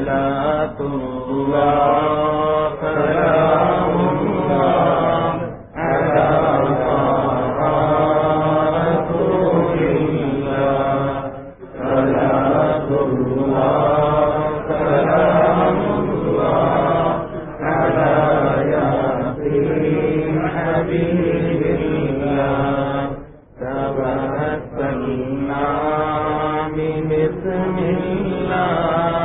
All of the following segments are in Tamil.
صلاة الله سلام الله على طه رسول الله صلاة الله سلام الله على ياسين حبيب الله توسلنا بسم الله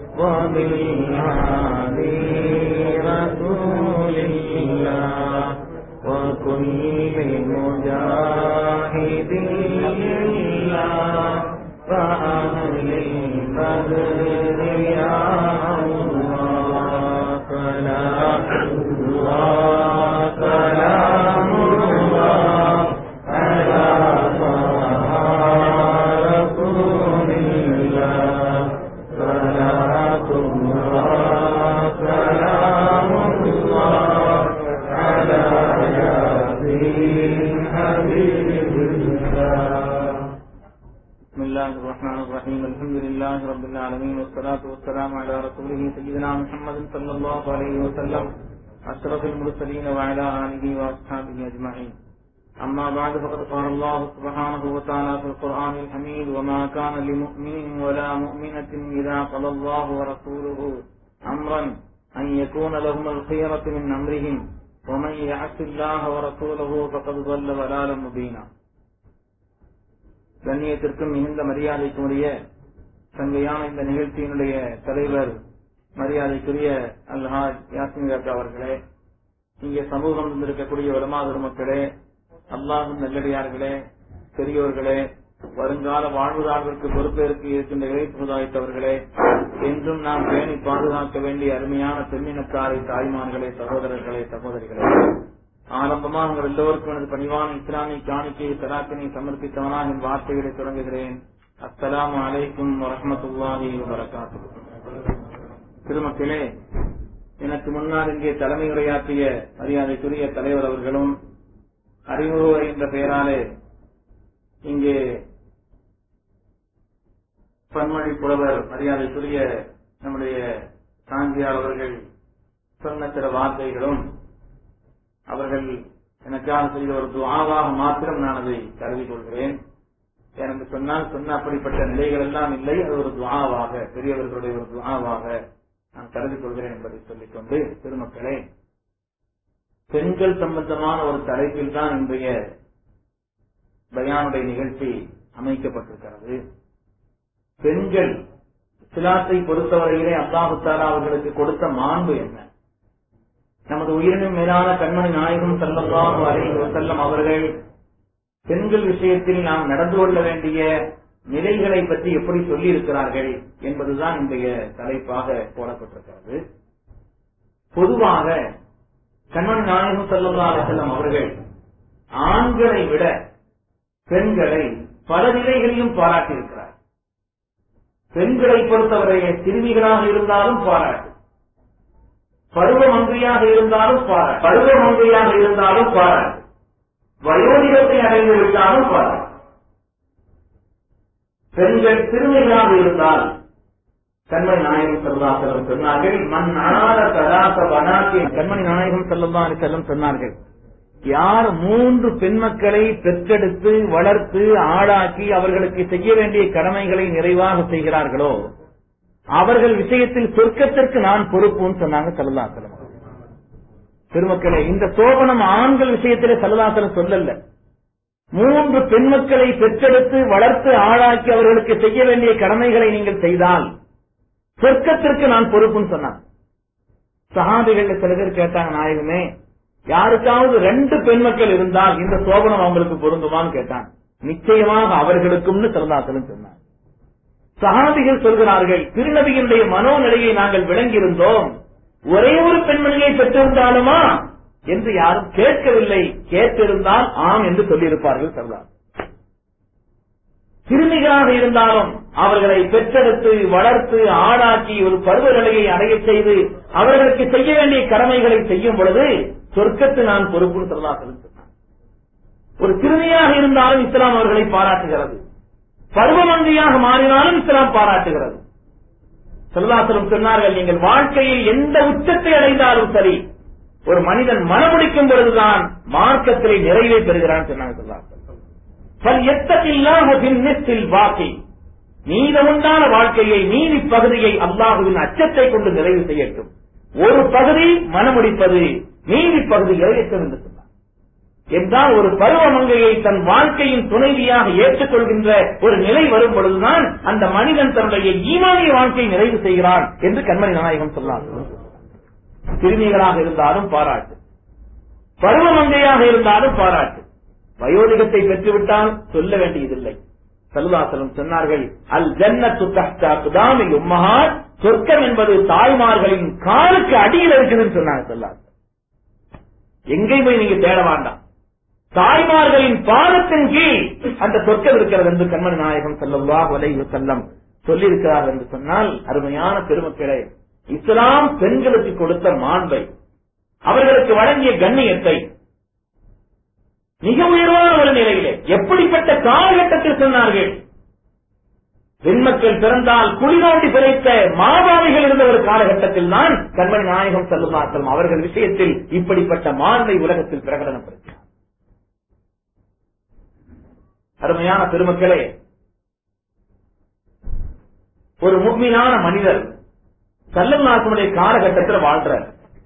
وبالهادي رسول الله وكل مجاهد لله فأهل البدر يا الله سلام الله سلام الله على طه رسول الله صلاة الله سلام الله على ياسين حبيب الله بسم الله الرحمن الرحيم الحمد لله رب العالمين والصلاة والسلام على رسوله سيدنا محمد صلى الله عليه وسلم أشرف المرسلين وعلى آله وأصحابه أجمعين أما بعد فقد قال الله سبحانه وتعالى في القرآن الحميد وما كان لمؤمن ولا مؤمنة إذا قضى الله ورسوله أمرا أن يكون لهم الخيرة من أمرهم ومن يعص الله ورسوله فقد ضل ضلالا مبينا கண்ணியத்திற்கும் மிகுந்த மரியாதைக்கும் உரிய சங்கையான இந்த நிகழ்ச்சியினுடைய தலைவர் மரியாதைக்குரிய அல்ஹாஜ் யாசின் காக்கா அவர்களே இங்கே சமூகம் இருந்திருக்கக்கூடிய வலமாதர் மக்களே அல்லாஹும் நல்லடியார்களே பெரியோர்களே வருங்கால வாழ்வுதாழ்விற்கு பொறுப்பேற்க இருக்கின்ற இறை சமுதாயத்தவர்களே என்றும் நாம் பேணி பாதுகாக்க வேண்டிய அருமையான பெண்ணினத்தாரை தாய்மார்களே சகோதரர்களே சகோதரிகளே ஆரம்பமாக உங்கள் எல்லோருக்கும் எனது பணிவான இஸ்லாமிய காணிக்கையை தராத்தினை சமர்ப்பித்தவனாக என் வார்த்தைகளை தொடங்குகிறேன் அஸ்ஸலாமு அலைக்கும் வரஹமத்துல்லாஹி வரகாத்து திருமக்களே எனக்கு முன்னால் இங்கே தலைமை உரையாற்றிய மரியாதைக்குரிய தலைவர் அவர்களும் அறிமுக என்ற பெயராலே இங்கே பன்மொழி புலவர் மரியாதைக்குரிய நம்முடைய சாந்தியார் அவர்கள் சொன்ன சில வார்த்தைகளும் அவர்கள் எனக்காக செய்த ஒரு துவாவாக மாத்திரம் நான் அதை கருதி கொள்கிறேன் எனக்கு சொன்னால் சொன்ன அப்படிப்பட்ட நிலைகள் எல்லாம் இல்லை அது ஒரு துவாவாக பெரியவர்களுடைய ஒரு துவாவாக நான் கருதி கொள்கிறேன் என்பதை சொல்லிக்கொண்டு திருமக்களே பெண்கள் சம்பந்தமான ஒரு தலைப்பில் தான் இன்றைய பயானுடைய நிகழ்ச்சி அமைக்கப்பட்டிருக்கிறது பெண்கள் சிலாத்தை பொறுத்தவரையிலே அல்லாஹு தாலா அவர்களுக்கு கொடுத்த மாண்பு என்ன நமது உயிரினும் மேலான கண்மணி நாயகம் செல்லலாம் அலைஹி செல்லம் அவர்கள் பெண்கள் விஷயத்தில் நாம் நடந்து கொள்ள வேண்டிய நிலைகளை பற்றி எப்படி சொல்லி இருக்கிறார்கள் என்பதுதான் இன்றைய தலைப்பாக போடப்பட்டிருக்கிறது பொதுவாக கண்மணி நாயகம் செல்லல்லா செல்லம் அவர்கள் ஆண்களை விட பெண்களை பல நிலைகளிலும் பாராட்டியிருக்கிறார் பெண்களை பொறுத்தவரையே சிறுமிகளாக இருந்தாலும் பாராட்டு பருவமந்திரியாக இருந்தாலும் பாராட்டு பருவமந்திரியாக இருந்தாலும் பாராட்டு வயோதிகத்தை அடைந்து விட்டாலும் பாராட்டு பெண்கள் சிறுமிகளாக இருந்தால் கண்மணி நாயகம் செல்வாசலம் சொன்னார்கள் மண் அனாத கதாச வனாக்கி கண்மணி நாயகம் செல்லா செல்லம் சொன்னார்கள் யார் மூன்று பெண்மக்களை பெற்றெடுத்து வளர்த்து ஆளாக்கி அவர்களுக்கு செய்ய வேண்டிய கடமைகளை நிறைவாக செய்கிறார்களோ அவர்கள் விஷயத்தில் சொர்க்கத்திற்கு நான் பொறுப்புன்னு சொன்னாங்க செல்லலாசலம் பெருமக்களே இந்த சோபனம் ஆண்கள் விஷயத்திலே செல்லலாசலம் சொல்லல மூன்று பெண்மக்களை பெற்றெடுத்து வளர்த்து ஆளாக்கி அவர்களுக்கு செய்ய வேண்டிய கடமைகளை நீங்கள் செய்தால் சொர்க்கத்திற்கு நான் பொறுப்புன்னு சொன்னான் சகாபிகள் சில பேர் கேட்டாங்க நாயகமே யாருக்காவது ரெண்டு பெண்மக்கள் இருந்தால் இந்த சோபனம் அவங்களுக்கு பொருந்துமான்னு கேட்டான் நிச்சயமாக அவர்களுக்கும்னு சிறந்தாசலம் சொன்னார் சகாபிகள் சொல்கிறார்கள் திருநபியினுடைய மனோநிலையை நாங்கள் விளங்கியிருந்தோம் ஒரே ஒரு பெண்மணியை பெற்றிருந்தாலுமா என்று யாரும் கேட்கவில்லை கேட்டிருந்தால் ஆம் என்று சொல்லியிருப்பார்கள் சர்தார் சிறுமிகளாக இருந்தாலும் அவர்களை பெற்றெடுத்து வளர்த்து ஆளாக்கி ஒரு பருவநிலையை அடைய செய்து அவர்களுக்கு செய்ய வேண்டிய கடமைகளை செய்யும் பொழுது சொர்க்கத்து நான் பொறுப்புன்னு சொல்லலாம் சொன்னார் ஒரு சிறுமியாக இருந்தாலும் இஸ்லாம் அவர்களை பாராட்டுகிறது பருவமந்தியாக மாறினாலும் இஸ்லாம் பாராட்டுகிறது செல்லாசலம் சொன்னார்கள் நீங்கள் வாழ்க்கையில் எந்த உச்சத்தை அடைந்தாலும் சரி ஒரு மனிதன் மனமுடிக்கும் பொழுதுதான் மார்க்கத்திலே நிறைவை பெறுகிறான் சொன்னாங்க சொல்லாசல் வாக்கி நீதமுண்டான வாழ்க்கையை நீதி பகுதியை அல்லாஹுவின் அச்சத்தை கொண்டு நிறைவு செய்யட்டும் ஒரு பகுதி மனமுடிப்பது நீதி பகுதி இறையற்றம் என்று சொன்னார் என்றால் ஒரு பருவமங்கையை தன் வாழ்க்கையின் துணைவியாக ஏற்றுக்கொள்கின்ற ஒரு நிலை வரும் பொழுதுதான் அந்த மனிதன் தன்னுடைய ஈமானிய வாழ்க்கையை நிறைவு செய்கிறான் என்று கண்மணி நாயகம் சொன்னார் சிறுமிகளாக இருந்தாலும் பாராட்டு பருவமங்கையாக இருந்தாலும் பாராட்டு வயோதிகத்தை பெற்றுவிட்டால் சொல்ல வேண்டியதில்லை சல்லுதாசலம் சொன்னார்கள் அல் ஜன்னத்து தஹ்தா குதாமில் உம்மஹாத் சொர்க்கம் என்பது தாய்மார்களின் காலுக்கு அடியில் இருக்குதுன்னு சொன்னாங்க சொல்லாது எங்கேயும் போய் நீங்க தேட வேண்டாம் தாய்மார்களின் பாதத்தின் கீழ் அந்த சொர்க்கம் இருக்கிறது என்று கண்மணி நாயகம் செல்லவா வலைவு செல்லம் சொல்லியிருக்கிறார் என்று சொன்னால் அருமையான பெருமக்களே இஸ்லாம் பெண்களுக்கு கொடுத்த மாண்பை அவர்களுக்கு வழங்கிய கண்ணியத்தை மிக உயர்வான ஒரு நிலையிலே எப்படிப்பட்ட காலகட்டத்தில் சொன்னார்கள் பெண்மக்கள் பிறந்தால் குளிரோண்டி பிழைத்த மாபாவிகள் இருந்த ஒரு காலகட்டத்தில் தான் கண்மணி நாயகம் செல்லுமாற்றம் அவர்கள் விஷயத்தில் இப்படிப்பட்ட மாண்பை உலகத்தில் பிரகடனப்படுத்தினார் அருமையான பெருமக்களே ஒரு முக்மீனான மனிதர் சல்லல்லாசனுடைய காலகட்டத்தில் வாழ்றார்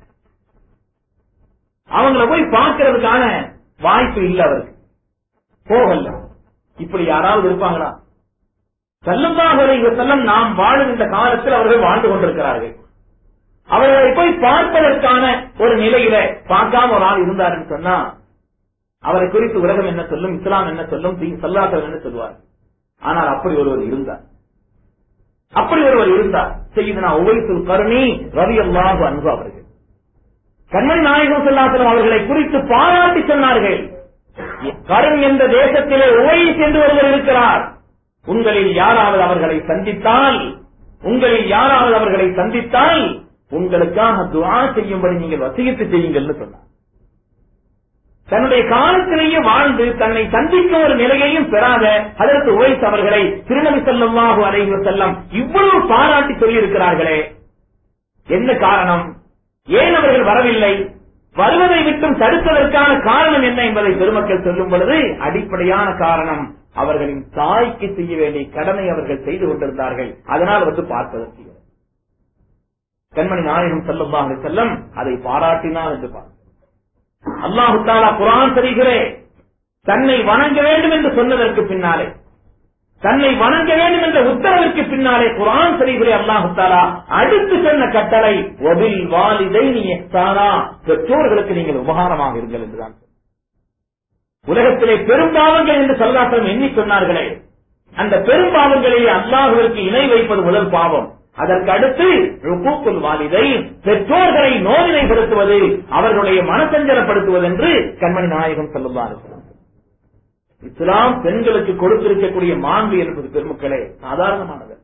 அவங்கள போய் பார்க்கறதுக்கான வாய்ப்பு இல்ல அவருக்கு போகல இப்படி யாராவது இருப்பாங்களா செல்லமாக செல்லம் நாம் வாழுகின்ற காலத்தில் அவர்கள் வாழ்ந்து கொண்டிருக்கிறார்கள் அவர்களை போய் பார்ப்பதற்கான ஒரு நிலையில பார்க்காம ஒரு ஆள் இருந்தாருன்னு சொன்னா அவரை குறித்து உலகம் என்ன சொல்லும் இஸ்லாம் என்ன சொல்லும் சொல்லாதவர் என்ன சொல்லுவார் ஆனால் அப்படி ஒருவர் இருந்தார் அப்படி ஒருவர் இருந்தார் செய்யுதுனா உவைசுல் கருணி ரவி அல்லாஹு அன்பு அவர்கள் கண்மணி நாயகம் சொல்லாசலம் அவர்களை குறித்து பாராட்டி சொன்னார்கள் கரும் என்ற தேசத்திலே உவைஸ் என்று ஒருவர் இருக்கிறார் உங்களில் யாராவது அவர்களை சந்தித்தால் உங்களில் யாராவது அவர்களை சந்தித்தால் உங்களுக்காக துவா செய்யும்படி நீங்கள் வசியத்து செய்யுங்கள்னு சொன்னார் தன்னுடைய காலத்திலேயே வாழ்ந்து தன்னை சந்திக்கும் ஒரு நிலையையும் பெறாத அதற்கு உவைஸ் அவர்களை திருநபி செல்லமாக அலைவு செல்லம் இவ்வளவு பாராட்டி சொல்லியிருக்கிறார்களே என்ன காரணம் ஏன் அவர்கள் வரவில்லை வருவதை விட்டும் தடுப்பதற்கான காரணம் என்ன என்பதை பெருமக்கள் சொல்லும் பொழுது அடிப்படையான காரணம் அவர்களின் தாய்க்கு செய்ய வேண்டிய கடனை அவர்கள் செய்து கொண்டிருந்தார்கள் அதனால் வந்து பார்ப்பதற்கு கண்மணி நாயகம் செல்லும் செல்லம் அதை பாராட்டினார் என்று பார்க்க அல்லாஹு தாலா குரான் தெரிகிறே தன்னை வணங்க வேண்டும் என்று சொன்னதற்கு பின்னாலே தன்னை வணங்க வேண்டும் என்ற உத்தரவிற்கு பின்னாலே குரான் சரிகிறே அல்லாஹு தாலா அடுத்து சொன்ன கட்டளை ஒபில் வாலிதை நீ எஸ்தானா பெற்றோர்களுக்கு நீங்கள் உபகாரமாக இருங்கள் என்றுதான் உலகத்திலே பெரும்பாவங்கள் என்று சொல்லாசலம் எண்ணி சொன்னார்களே அந்த பெரும்பாவங்களிலே அல்லாஹுவிற்கு இணை வைப்பது முதல் பாவம் அதற்கு அடுத்து ருக்கூக்குல் வாலிதை பெற்றோர்களை நோவினைப்படுத்துவது அவர்களுடைய மனசஞ்சலப்படுத்துவது என்று கண்மணி நாயகம் சொல்லுவார்கள் இஸ்லாம் பெண்களுக்கு கொடுத்திருக்கக்கூடிய மாண்பு என்பது பெருமக்களே சாதாரணமானது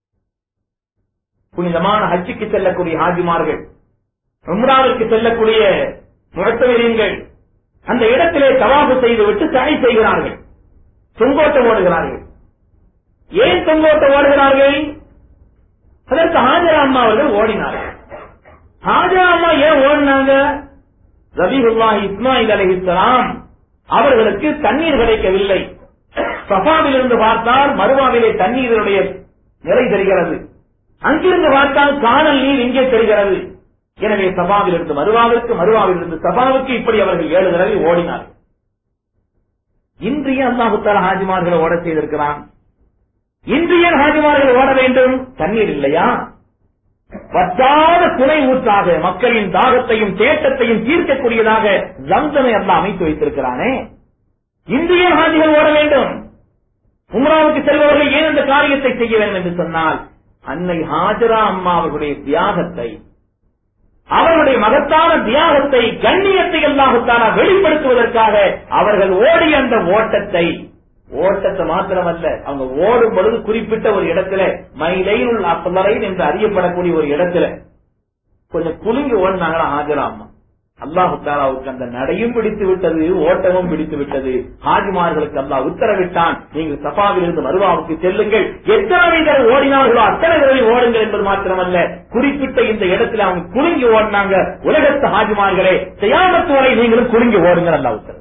புனிதமான ஹஜ்ஜிக்கு செல்லக்கூடிய ஹாஜிமார்கள் உம்ராவிற்கு செல்லக்கூடிய முழத்தவீரியங்கள் அந்த இடத்திலே தவாபு செய்துவிட்டு தடை செய்கிறார்கள் தொங்கோட்டம் ஓடுகிறார்கள் ஏன் தொங்கோட்டம் ஓடுகிறார்கள் அதற்கு ஹாஜரா அம்மா அவர்கள் ஓடினார்கள் ஹாஜரா அம்மா ஏன் ஓடினாங்க ரபிகுல்லா இஸ்மாயில் அலி இஸ்லாம் அவர்களுக்கு தண்ணீர் கிடைக்கவில்லை சஃபாவிலிருந்து பார்த்தால் மருவாவிலே தண்ணீருடைய நிலை தெரிகிறது அங்கிருந்து பார்த்தால் காணல் நீர் இங்கே தெரிகிறது எனவே சபாவிலிருந்து மருவாவிற்கு மருவாவிலிருந்து சபாவுக்கு இப்படி அவர்கள் ஏழு தடவை ஓடினார்கள் இன்றைய அல்லாஹுத்தால ஹாஜிமார்களை ஓட செய்திருக்கிறான் இன்றைய ஹாஜிமார்கள் ஓட வேண்டும் தண்ணீர் இல்லையா வற்றாத துணை ஊற்றாக மக்களின் தாகத்தையும் தேட்டத்தையும் தீர்க்கக்கூடியதாக ஜம்சமை அல்ல அமைத்து வைத்திருக்கிறானே இந்திய ஹாஜிகள் ஓட வேண்டும் உம்ராவுக்கு செல்பவர்கள் ஏன் அந்த காரியத்தை செய்ய வேண்டும் என்று சொன்னால் அன்னை ஹாஜரா அம்மா அவர்களுடைய தியாகத்தை அவர்களுடைய மகத்தான தியாகத்தை கண்ணியத்தை எல்லாத்தான வெளிப்படுத்துவதற்காக அவர்கள் ஓடிய அந்த ஓட்டத்தை ஓட்டத்தை மாத்திரமல்ல அவங்க ஓடும் பொழுது குறிப்பிட்ட ஒரு இடத்துல மயிலையில் அப்பலரைன் என்று அறியப்படக்கூடிய ஒரு இடத்துல கொஞ்சம் குலுங்கி ஓடினாங்களா ஆஜரா அம்மா அல்லாஹு தாலாவுக்கு அந்த நடையும் பிடித்து விட்டது ஓட்டமும் பிடித்து விட்டது ஹாஜிமார்களுக்கு அல்லாஹ் உத்தரவிட்டான் நீங்கள் சஃபாவிலிருந்து மருவாவுக்கு செல்லுங்கள் எத்தனை தடவை ஓடினார்களோ அத்தனை தடவை ஓடுங்கள் என்பது மாத்திரமல்ல குறிப்பிட்ட இந்த இடத்துல அவங்க குலுங்கி ஓடினாங்க உலகத்து ஹாஜிமார்களே செய்யாமத்து வரை நீங்களும் குலுங்கி ஓடுங்கள் அல்லாஹ் உத்தரவு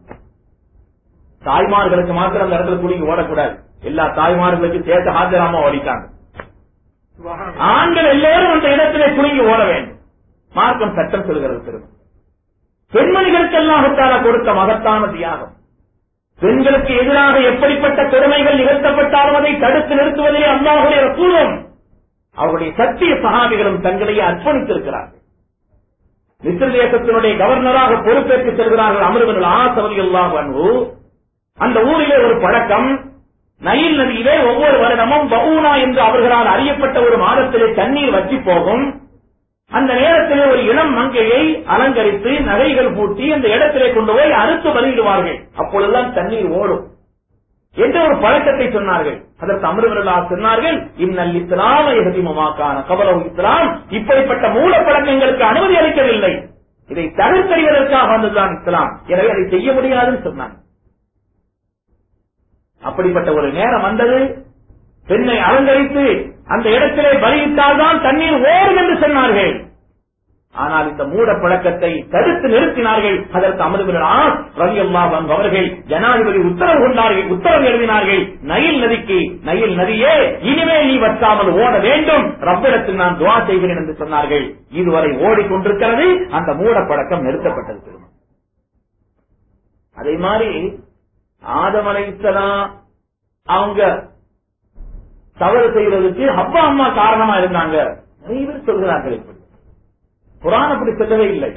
தாய்மார்களுக்கு மாத்திரம் அந்த இடத்துல குலுங்கி ஓடக்கூடாது எல்லா தாய்மார்களுக்கும் சேர்த்து ஹாஜராமா ஓடிட்டாங்க ஆண்கள் எல்லோரும் அந்த இடத்திலே குலுங்கி ஓட வேண்டும் மார்க்கம் சட்டம் சொல்கிறது திரும்ப பெண்மணிகளுக்கெல்லாம் கொடுத்த மகத்தான தியாகம் பெண்களுக்கு எதிராக எப்படிப்பட்ட கொடுமைகள் நிகழ்த்தப்பட்டாலும் அதை தடுத்து நிறுத்துவதிலே அல்லாஹுடைய ரசூலும் அவருடைய சத்திய சகாபிகளும் தங்களையே அர்ப்பணித்திருக்கிறார்கள் மிஸ்ர தேசத்தினுடைய கவர்னராக பொறுப்பேற்று செல்கிறார்கள் அமிர்தங்கள் ஆசவதி அல்லாஹ் அந்த ஊரிலே ஒரு பழக்கம் நயில் நதியிலே ஒவ்வொரு வருடமும் பவுனா என்று அவர்களால் அறியப்பட்ட ஒரு மாதத்திலே தண்ணீர் வற்றி போகும் அந்த நேரத்திலே ஒரு இளம் மங்கையை அலங்கரித்து நகைகள் பூட்டி அந்த இடத்திலே கொண்டு போய் அறுத்து பலியிடுவார்கள் அப்பொழுதுதான் தண்ணீர் ஓடும் என்ற ஒரு பழக்கத்தை சொன்னார்கள் அதற்கு அமிர்தர்களா சொன்னார்கள் இன்னல் இஸ்லாம் எகதிமமாக்கான கபலம் இஸ்லாம் இப்படிப்பட்ட மூல பழக்கங்களுக்கு அனுமதி அளிக்கவில்லை இதை தகர்த்தறிவதற்காக வந்ததுதான் இஸ்லாம் எனவே அதை செய்ய முடியாதுன்னு சொன்னாங்க அப்படிப்பட்ட ஒரு நேரம் வந்தது பெண்ணை அலங்கரித்து அந்த இடத்திலே பலியிட்டால்தான் தண்ணீர் ஓடும் என்று சொன்னார்கள் ஆனால் இந்த மூட பழக்கத்தை தடுத்து நிறுத்தினார்கள் அதற்கு அமிர்தா ரவி அல்லாஹ் அவர்கள் ஜனாதிபதி உத்தரவு கொண்டார்கள் உத்தரவு எழுதினார்கள் நயில் நதிக்கு நயில் நதியே இனிமேல் நீ வற்றாமல் ஓட வேண்டும் ரப்பிடத்தில் நான் துவா செய்கிறேன் என்று சொன்னார்கள் இதுவரை ஓடிக்கொண்டிருக்கிறது அந்த மூட பழக்கம் நிறுத்தப்பட்டது திரும்ப அதே மாதிரி ஆதம் அலைசலாம் அவங்க தவறு செய்வதற்கு அப்பா அம்மா காரணமா இருந்தாங்க நிறைய பேர் சொல்கிறார்கள் இப்படி குரான் அப்படி சொல்லவே இல்லை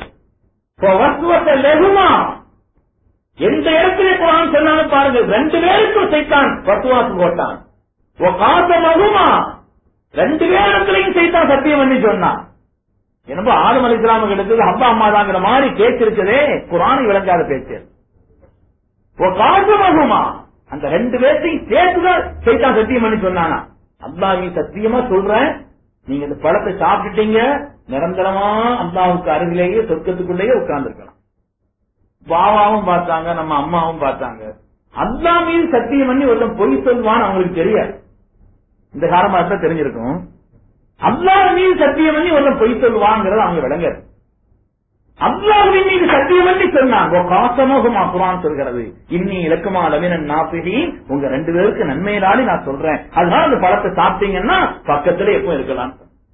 லெகுமா எந்த இடத்திலே குரான் சொன்னாலும் பாருங்க ரெண்டு பேருக்கும் சைத்தான் பத்துவாசு போட்டான் காச மகுமா ரெண்டு பேரத்திலையும் சைத்தான் சத்தியம் பண்ணி சொன்னான் என்னப்போ ஆதம் அலி இஸ்லாமுக்கு எடுத்தது அப்பா அம்மா தாங்கிற மாதிரி பேச்சு இருக்குதே குரானை விளங்காத பேச்சு காச மகுமா அந்த ரெண்டு பேர்த்தையும் சேர்த்துதான் சைத்தான் சத்தியம் பண்ணி சொன்னானா அல்லா நீ சத்தியமா சொல்றேன் நீங்க இந்த பழத்தை சாப்பிட்டுட்டீங்க நிரந்தரமா அல்லாவுக்கு அருகிலேயே சொர்க்கத்துக்குள்ளேயே உட்கார்ந்துருக்கலாம் பாவாவும் பார்த்தாங்க நம்ம அம்மாவும் பார்த்தாங்க அல்லா மீது சத்தியம் பண்ணி ஒருத்தன் பொய் சொல்வான்னு அவங்களுக்கு தெரியாது இந்த காலமா தான் தெரிஞ்சிருக்கும் அல்லா மீது சத்தியம் பண்ணி ஒருத்தன் பொய் சொல்வாங்கிறது அவங்க விளங்காது அல்லாஹுவின் மீது சத்தியம் பண்ணி சொன்னாங்க காசமோகமா குரான் சொல்கிறது இன்னி இலக்குமா அளவின நாப்பிகி உங்க ரெண்டு பேருக்கு நன்மையினாலே நான் சொல்றேன் அதனால அந்த பழத்தை சாப்பிட்டீங்கன்னா பக்கத்துல எப்போ இருக்கலாம்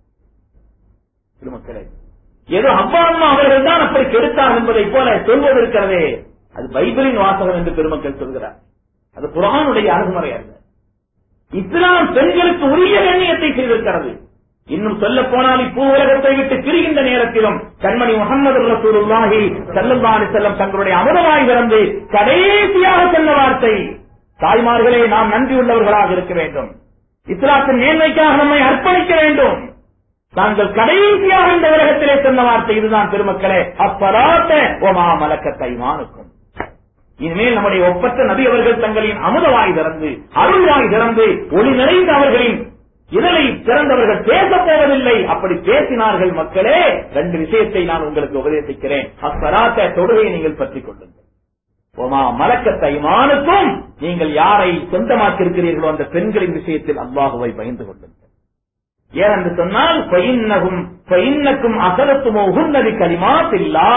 மக்களே ஏதோ அப்பா அம்மா அவர்கள் தான் அப்படி கெடுத்தார் என்பதை போல சொல்வது இருக்கிறதே அது பைபிளின் வாசகம் என்று பெருமக்கள் சொல்கிறார் அது குரானுடைய அணுகுமுறை அல்ல இஸ்லாம் பெண்களுக்கு உரிய கண்ணியத்தை செய்திருக்கிறது இன்னும் சொல்ல போனால் இப்போ உலகத்தை விட்டு பிரிகின்ற நேரத்திலும் கண்மணி முகமது ரசூலுல்லாஹி செல்லல்லாஹி செல்லம் தங்களுடைய அமுதமாய் பிறந்து கடைசியாக சொன்ன வார்த்தை தாய்மார்களே நாம் நன்றி உள்ளவர்களாக இருக்க வேண்டும் இஸ்லாத்தின் மேன்மைக்காக நம்மை அர்ப்பணிக்க வேண்டும் தாங்கள் கடைசியாக இந்த உலகத்திலே சொன்ன வார்த்தை இதுதான் பெருமக்களே அப்பராத்த ஒமா மலக்க தைமானுக்கும் இனிமேல் நம்முடைய ஒப்பற்ற நபி அவர்கள் தங்களின் அமுதவாய் திறந்து அருள்வாய் திறந்து ஒளி நிறைந்த அவர்களின் இதனை திறந்தவர்கள் பேசப் போவதில்லை அப்படி பேசினார்கள் மக்களே ரெண்டு விஷயத்தை நான் உங்களுக்கு உபதேசிக்கிறேன் அஸ்வராத்த தொடுகையை நீங்கள் பற்றிக் கொள்ளுங்கள் ஓமா மலக்க தைமானுக்கும் நீங்கள் யாரை சொந்தமாக்கியிருக்கிறீர்களோ அந்த பெண்களின் விஷயத்தில் அல்லாஹுவை பயந்து கொள்ளுங்கள் ஏனென்று சொன்னால் பயின்னகும் பயின்னக்கும் அசலத்துமோ உகுந்ததி கலிமாத்தில்லா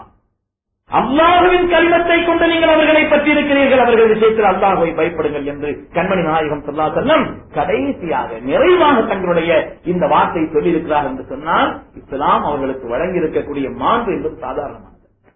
அல்லாஹுவின் கலிமத்தை கொண்டு நீங்கள் அவர்களை பற்றி இருக்கிறீர்கள் அவர்கள் விஷயத்தில் அல்லாஹுவை பயப்படுங்கள் என்று கண்மணி நாயகம் சொல்லா செல்லம் கடைசியாக நிறைவாக தங்களுடைய இந்த வார்த்தை சொல்லியிருக்கிறார் என்று சொன்னால் இஸ்லாம் அவர்களுக்கு வழங்கி இருக்கக்கூடிய மாண்பு என்பது சாதாரணமானது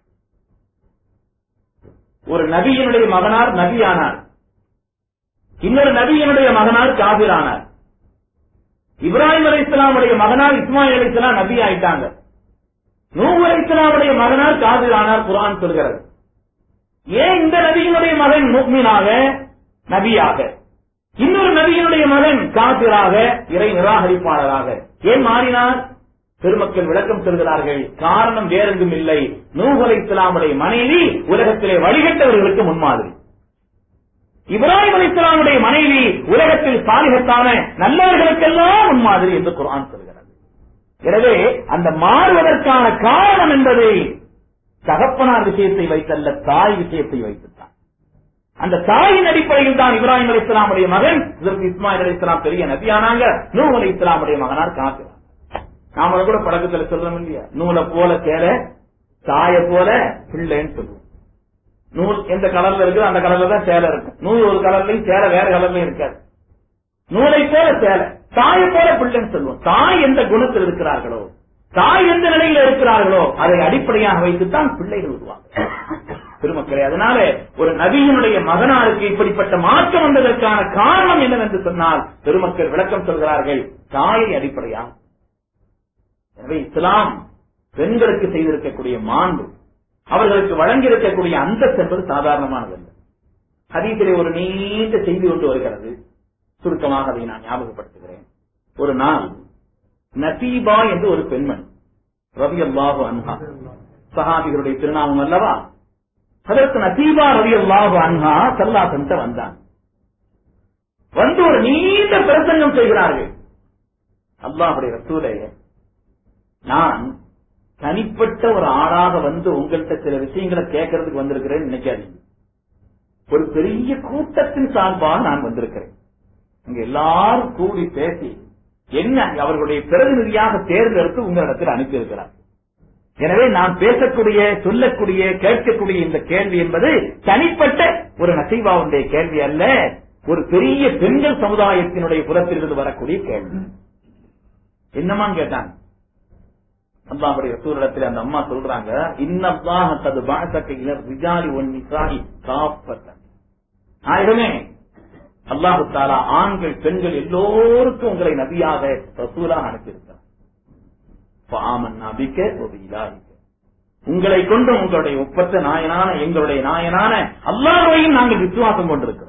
ஒரு நபியினுடைய மகனார் நபியானார் இன்னொரு நபியினுடைய மகனார் காபிரானார் இப்ராஹிம் அலி இஸ்லாமுடைய மகனார் இஸ்மாயில் அலி இஸ்லாம் நபி ஆயிட்டாங்க நூஹ் அலி இஸ்லாமுடைய மகனார் காதிரானார் குரான் சொல்கிறது ஏன் இந்த நபியினுடைய மகன் முக்மீனாக நபியாக இன்னொரு நபியினுடைய மகன் காபிராக இறை நிராகரிப்பாளராக ஏன் மாறினார் பெருமக்கள் விளக்கம் சொல்கிறார்கள் காரணம் வேறெங்கும் இல்லை நூஹ் அலி இஸ்லாமுடைய மனைவி உலகத்திலே வழிகட்டவர்களுக்கு முன்மாதிரி இப்ராஹிம் அலி இஸ்லாமுடைய மனைவி உலகத்தில் சாலிகத்தான நல்லவர்களுக்கெல்லாம் முன்மாதிரி என்று குரான் சொல்கிறது எனவே அந்த மாறுவதற்கான காரணம் என்பது தகப்பனார் விஷயத்தை வைத்தல்ல தாய் விஷயத்தை வைத்துத்தான் அந்த தாயின் அடிப்படையில் தான் இப்ராஹிம் அலி இஸ்லாமுடைய மகன் இதற்கு இஸ்மாயில் அலி இஸ்லாம் பெரிய நபியானாங்க நூ அலி இஸ்லாமுடைய மகனார் காக்கிறார் நாம கூட பழக்கத்துல சொல்றோம் இல்லையா நூலை போல சேர தாய போல பிள்ளைன்னு சொல்லுவோம் நூல் எந்த கலர்ல இருக்குது அந்த கலர்ல தான் சேலை இருக்கும் நூல் ஒரு கலர்லயும் சேலை வேற கலர்லயும் இருக்காது நூலை போல சேலை தாயை போல பிள்ளைன்னு சொல்லுவோம் தாய் எந்த குணத்தில் இருக்கிறார்களோ தாய் எந்த நிலையில இருக்கிறார்களோ அதை அடிப்படையாக வைத்துத்தான் பிள்ளைகள் உருவாங்க பெருமக்களே அதனால ஒரு நபியினுடைய மகனாருக்கு இப்படிப்பட்ட மாற்றம் வந்ததற்கான காரணம் என்னவென்று சொன்னால் பெருமக்கள் விளக்கம் சொல்கிறார்கள் தாயை அடிப்படையாக எனவே இஸ்லாம் பெண்களுக்கு செய்திருக்கக்கூடிய மாண்பு அவர்களுக்கு வழங்கியிருக்கக்கூடிய அந்தஸ்து என்பது சாதாரணமானதல்ல ஹதீஸிலே ஒரு நீண்ட செய்தி ஒன்று வருகிறது சுருக்கமாக அதை நான் ஞாபகப்படுத்துகிறேன் ஒரு நாள் நசீபா என்று ஒரு பெண்மணி ரவி அல்லாஹு அன்ஹா சஹாபிகளுடைய திருநாமம் அல்லவா அதற்கு நசீபா ரவி அல்லாஹு அன்ஹா சல்லாசன்ட்ட வந்தான் வந்து ஒரு நீண்ட பிரசங்கம் செய்கிறார்கள் அல்லாஹுடைய ரசூலே நான் தனிப்பட்ட ஒரு ஆளாக வந்து உங்கள்கிட்ட சில விஷயங்களை கேட்கறதுக்கு வந்திருக்கிறேன்னு நினைக்காதீங்க ஒரு பெரிய கூட்டத்தின் சார்பாக நான் வந்திருக்கிறேன் இங்க எல்லாரும் கூடி பேசி என்ன அவர்களுடைய பிரதிநிதியாக தேர்ந்தெடுத்து உங்களிடத்தில் அனுப்பியிருக்கிறார் எனவே நான் பேசக்கூடிய சொல்லக்கூடிய கேட்கக்கூடிய இந்த கேள்வி என்பது தனிப்பட்ட ஒரு நசீபாவுடைய கேள்வி அல்ல ஒரு பெரிய பெண்கள் சமுதாயத்தினுடைய புறத்திலிருந்து வரக்கூடிய கேள்வி என்னமா கேட்டாங்க அல்லாஹுடைய ரசூலிடத்தில் அந்த அம்மா சொல்றாங்க இன்னல்லாஹ கது பாசக்க இலர் ரிஜாலி ஒன் நிசாஹி காப்பத்தன் ஆயிரமே அல்லாஹு தாலா ஆண்கள் பெண்கள் எல்லோருக்கும் உங்களை நபியாக ரசூலாக அனுப்பியிருக்கிறார் பாமன் நபிக்க ஒரு இலாஹிக்க உங்களை கொண்டு உங்களுடைய ஒப்பற்ற நாயனான எங்களுடைய நாயனான அல்லாஹையும் நாங்கள் விசுவாசம் கொண்டிருக்கிறோம்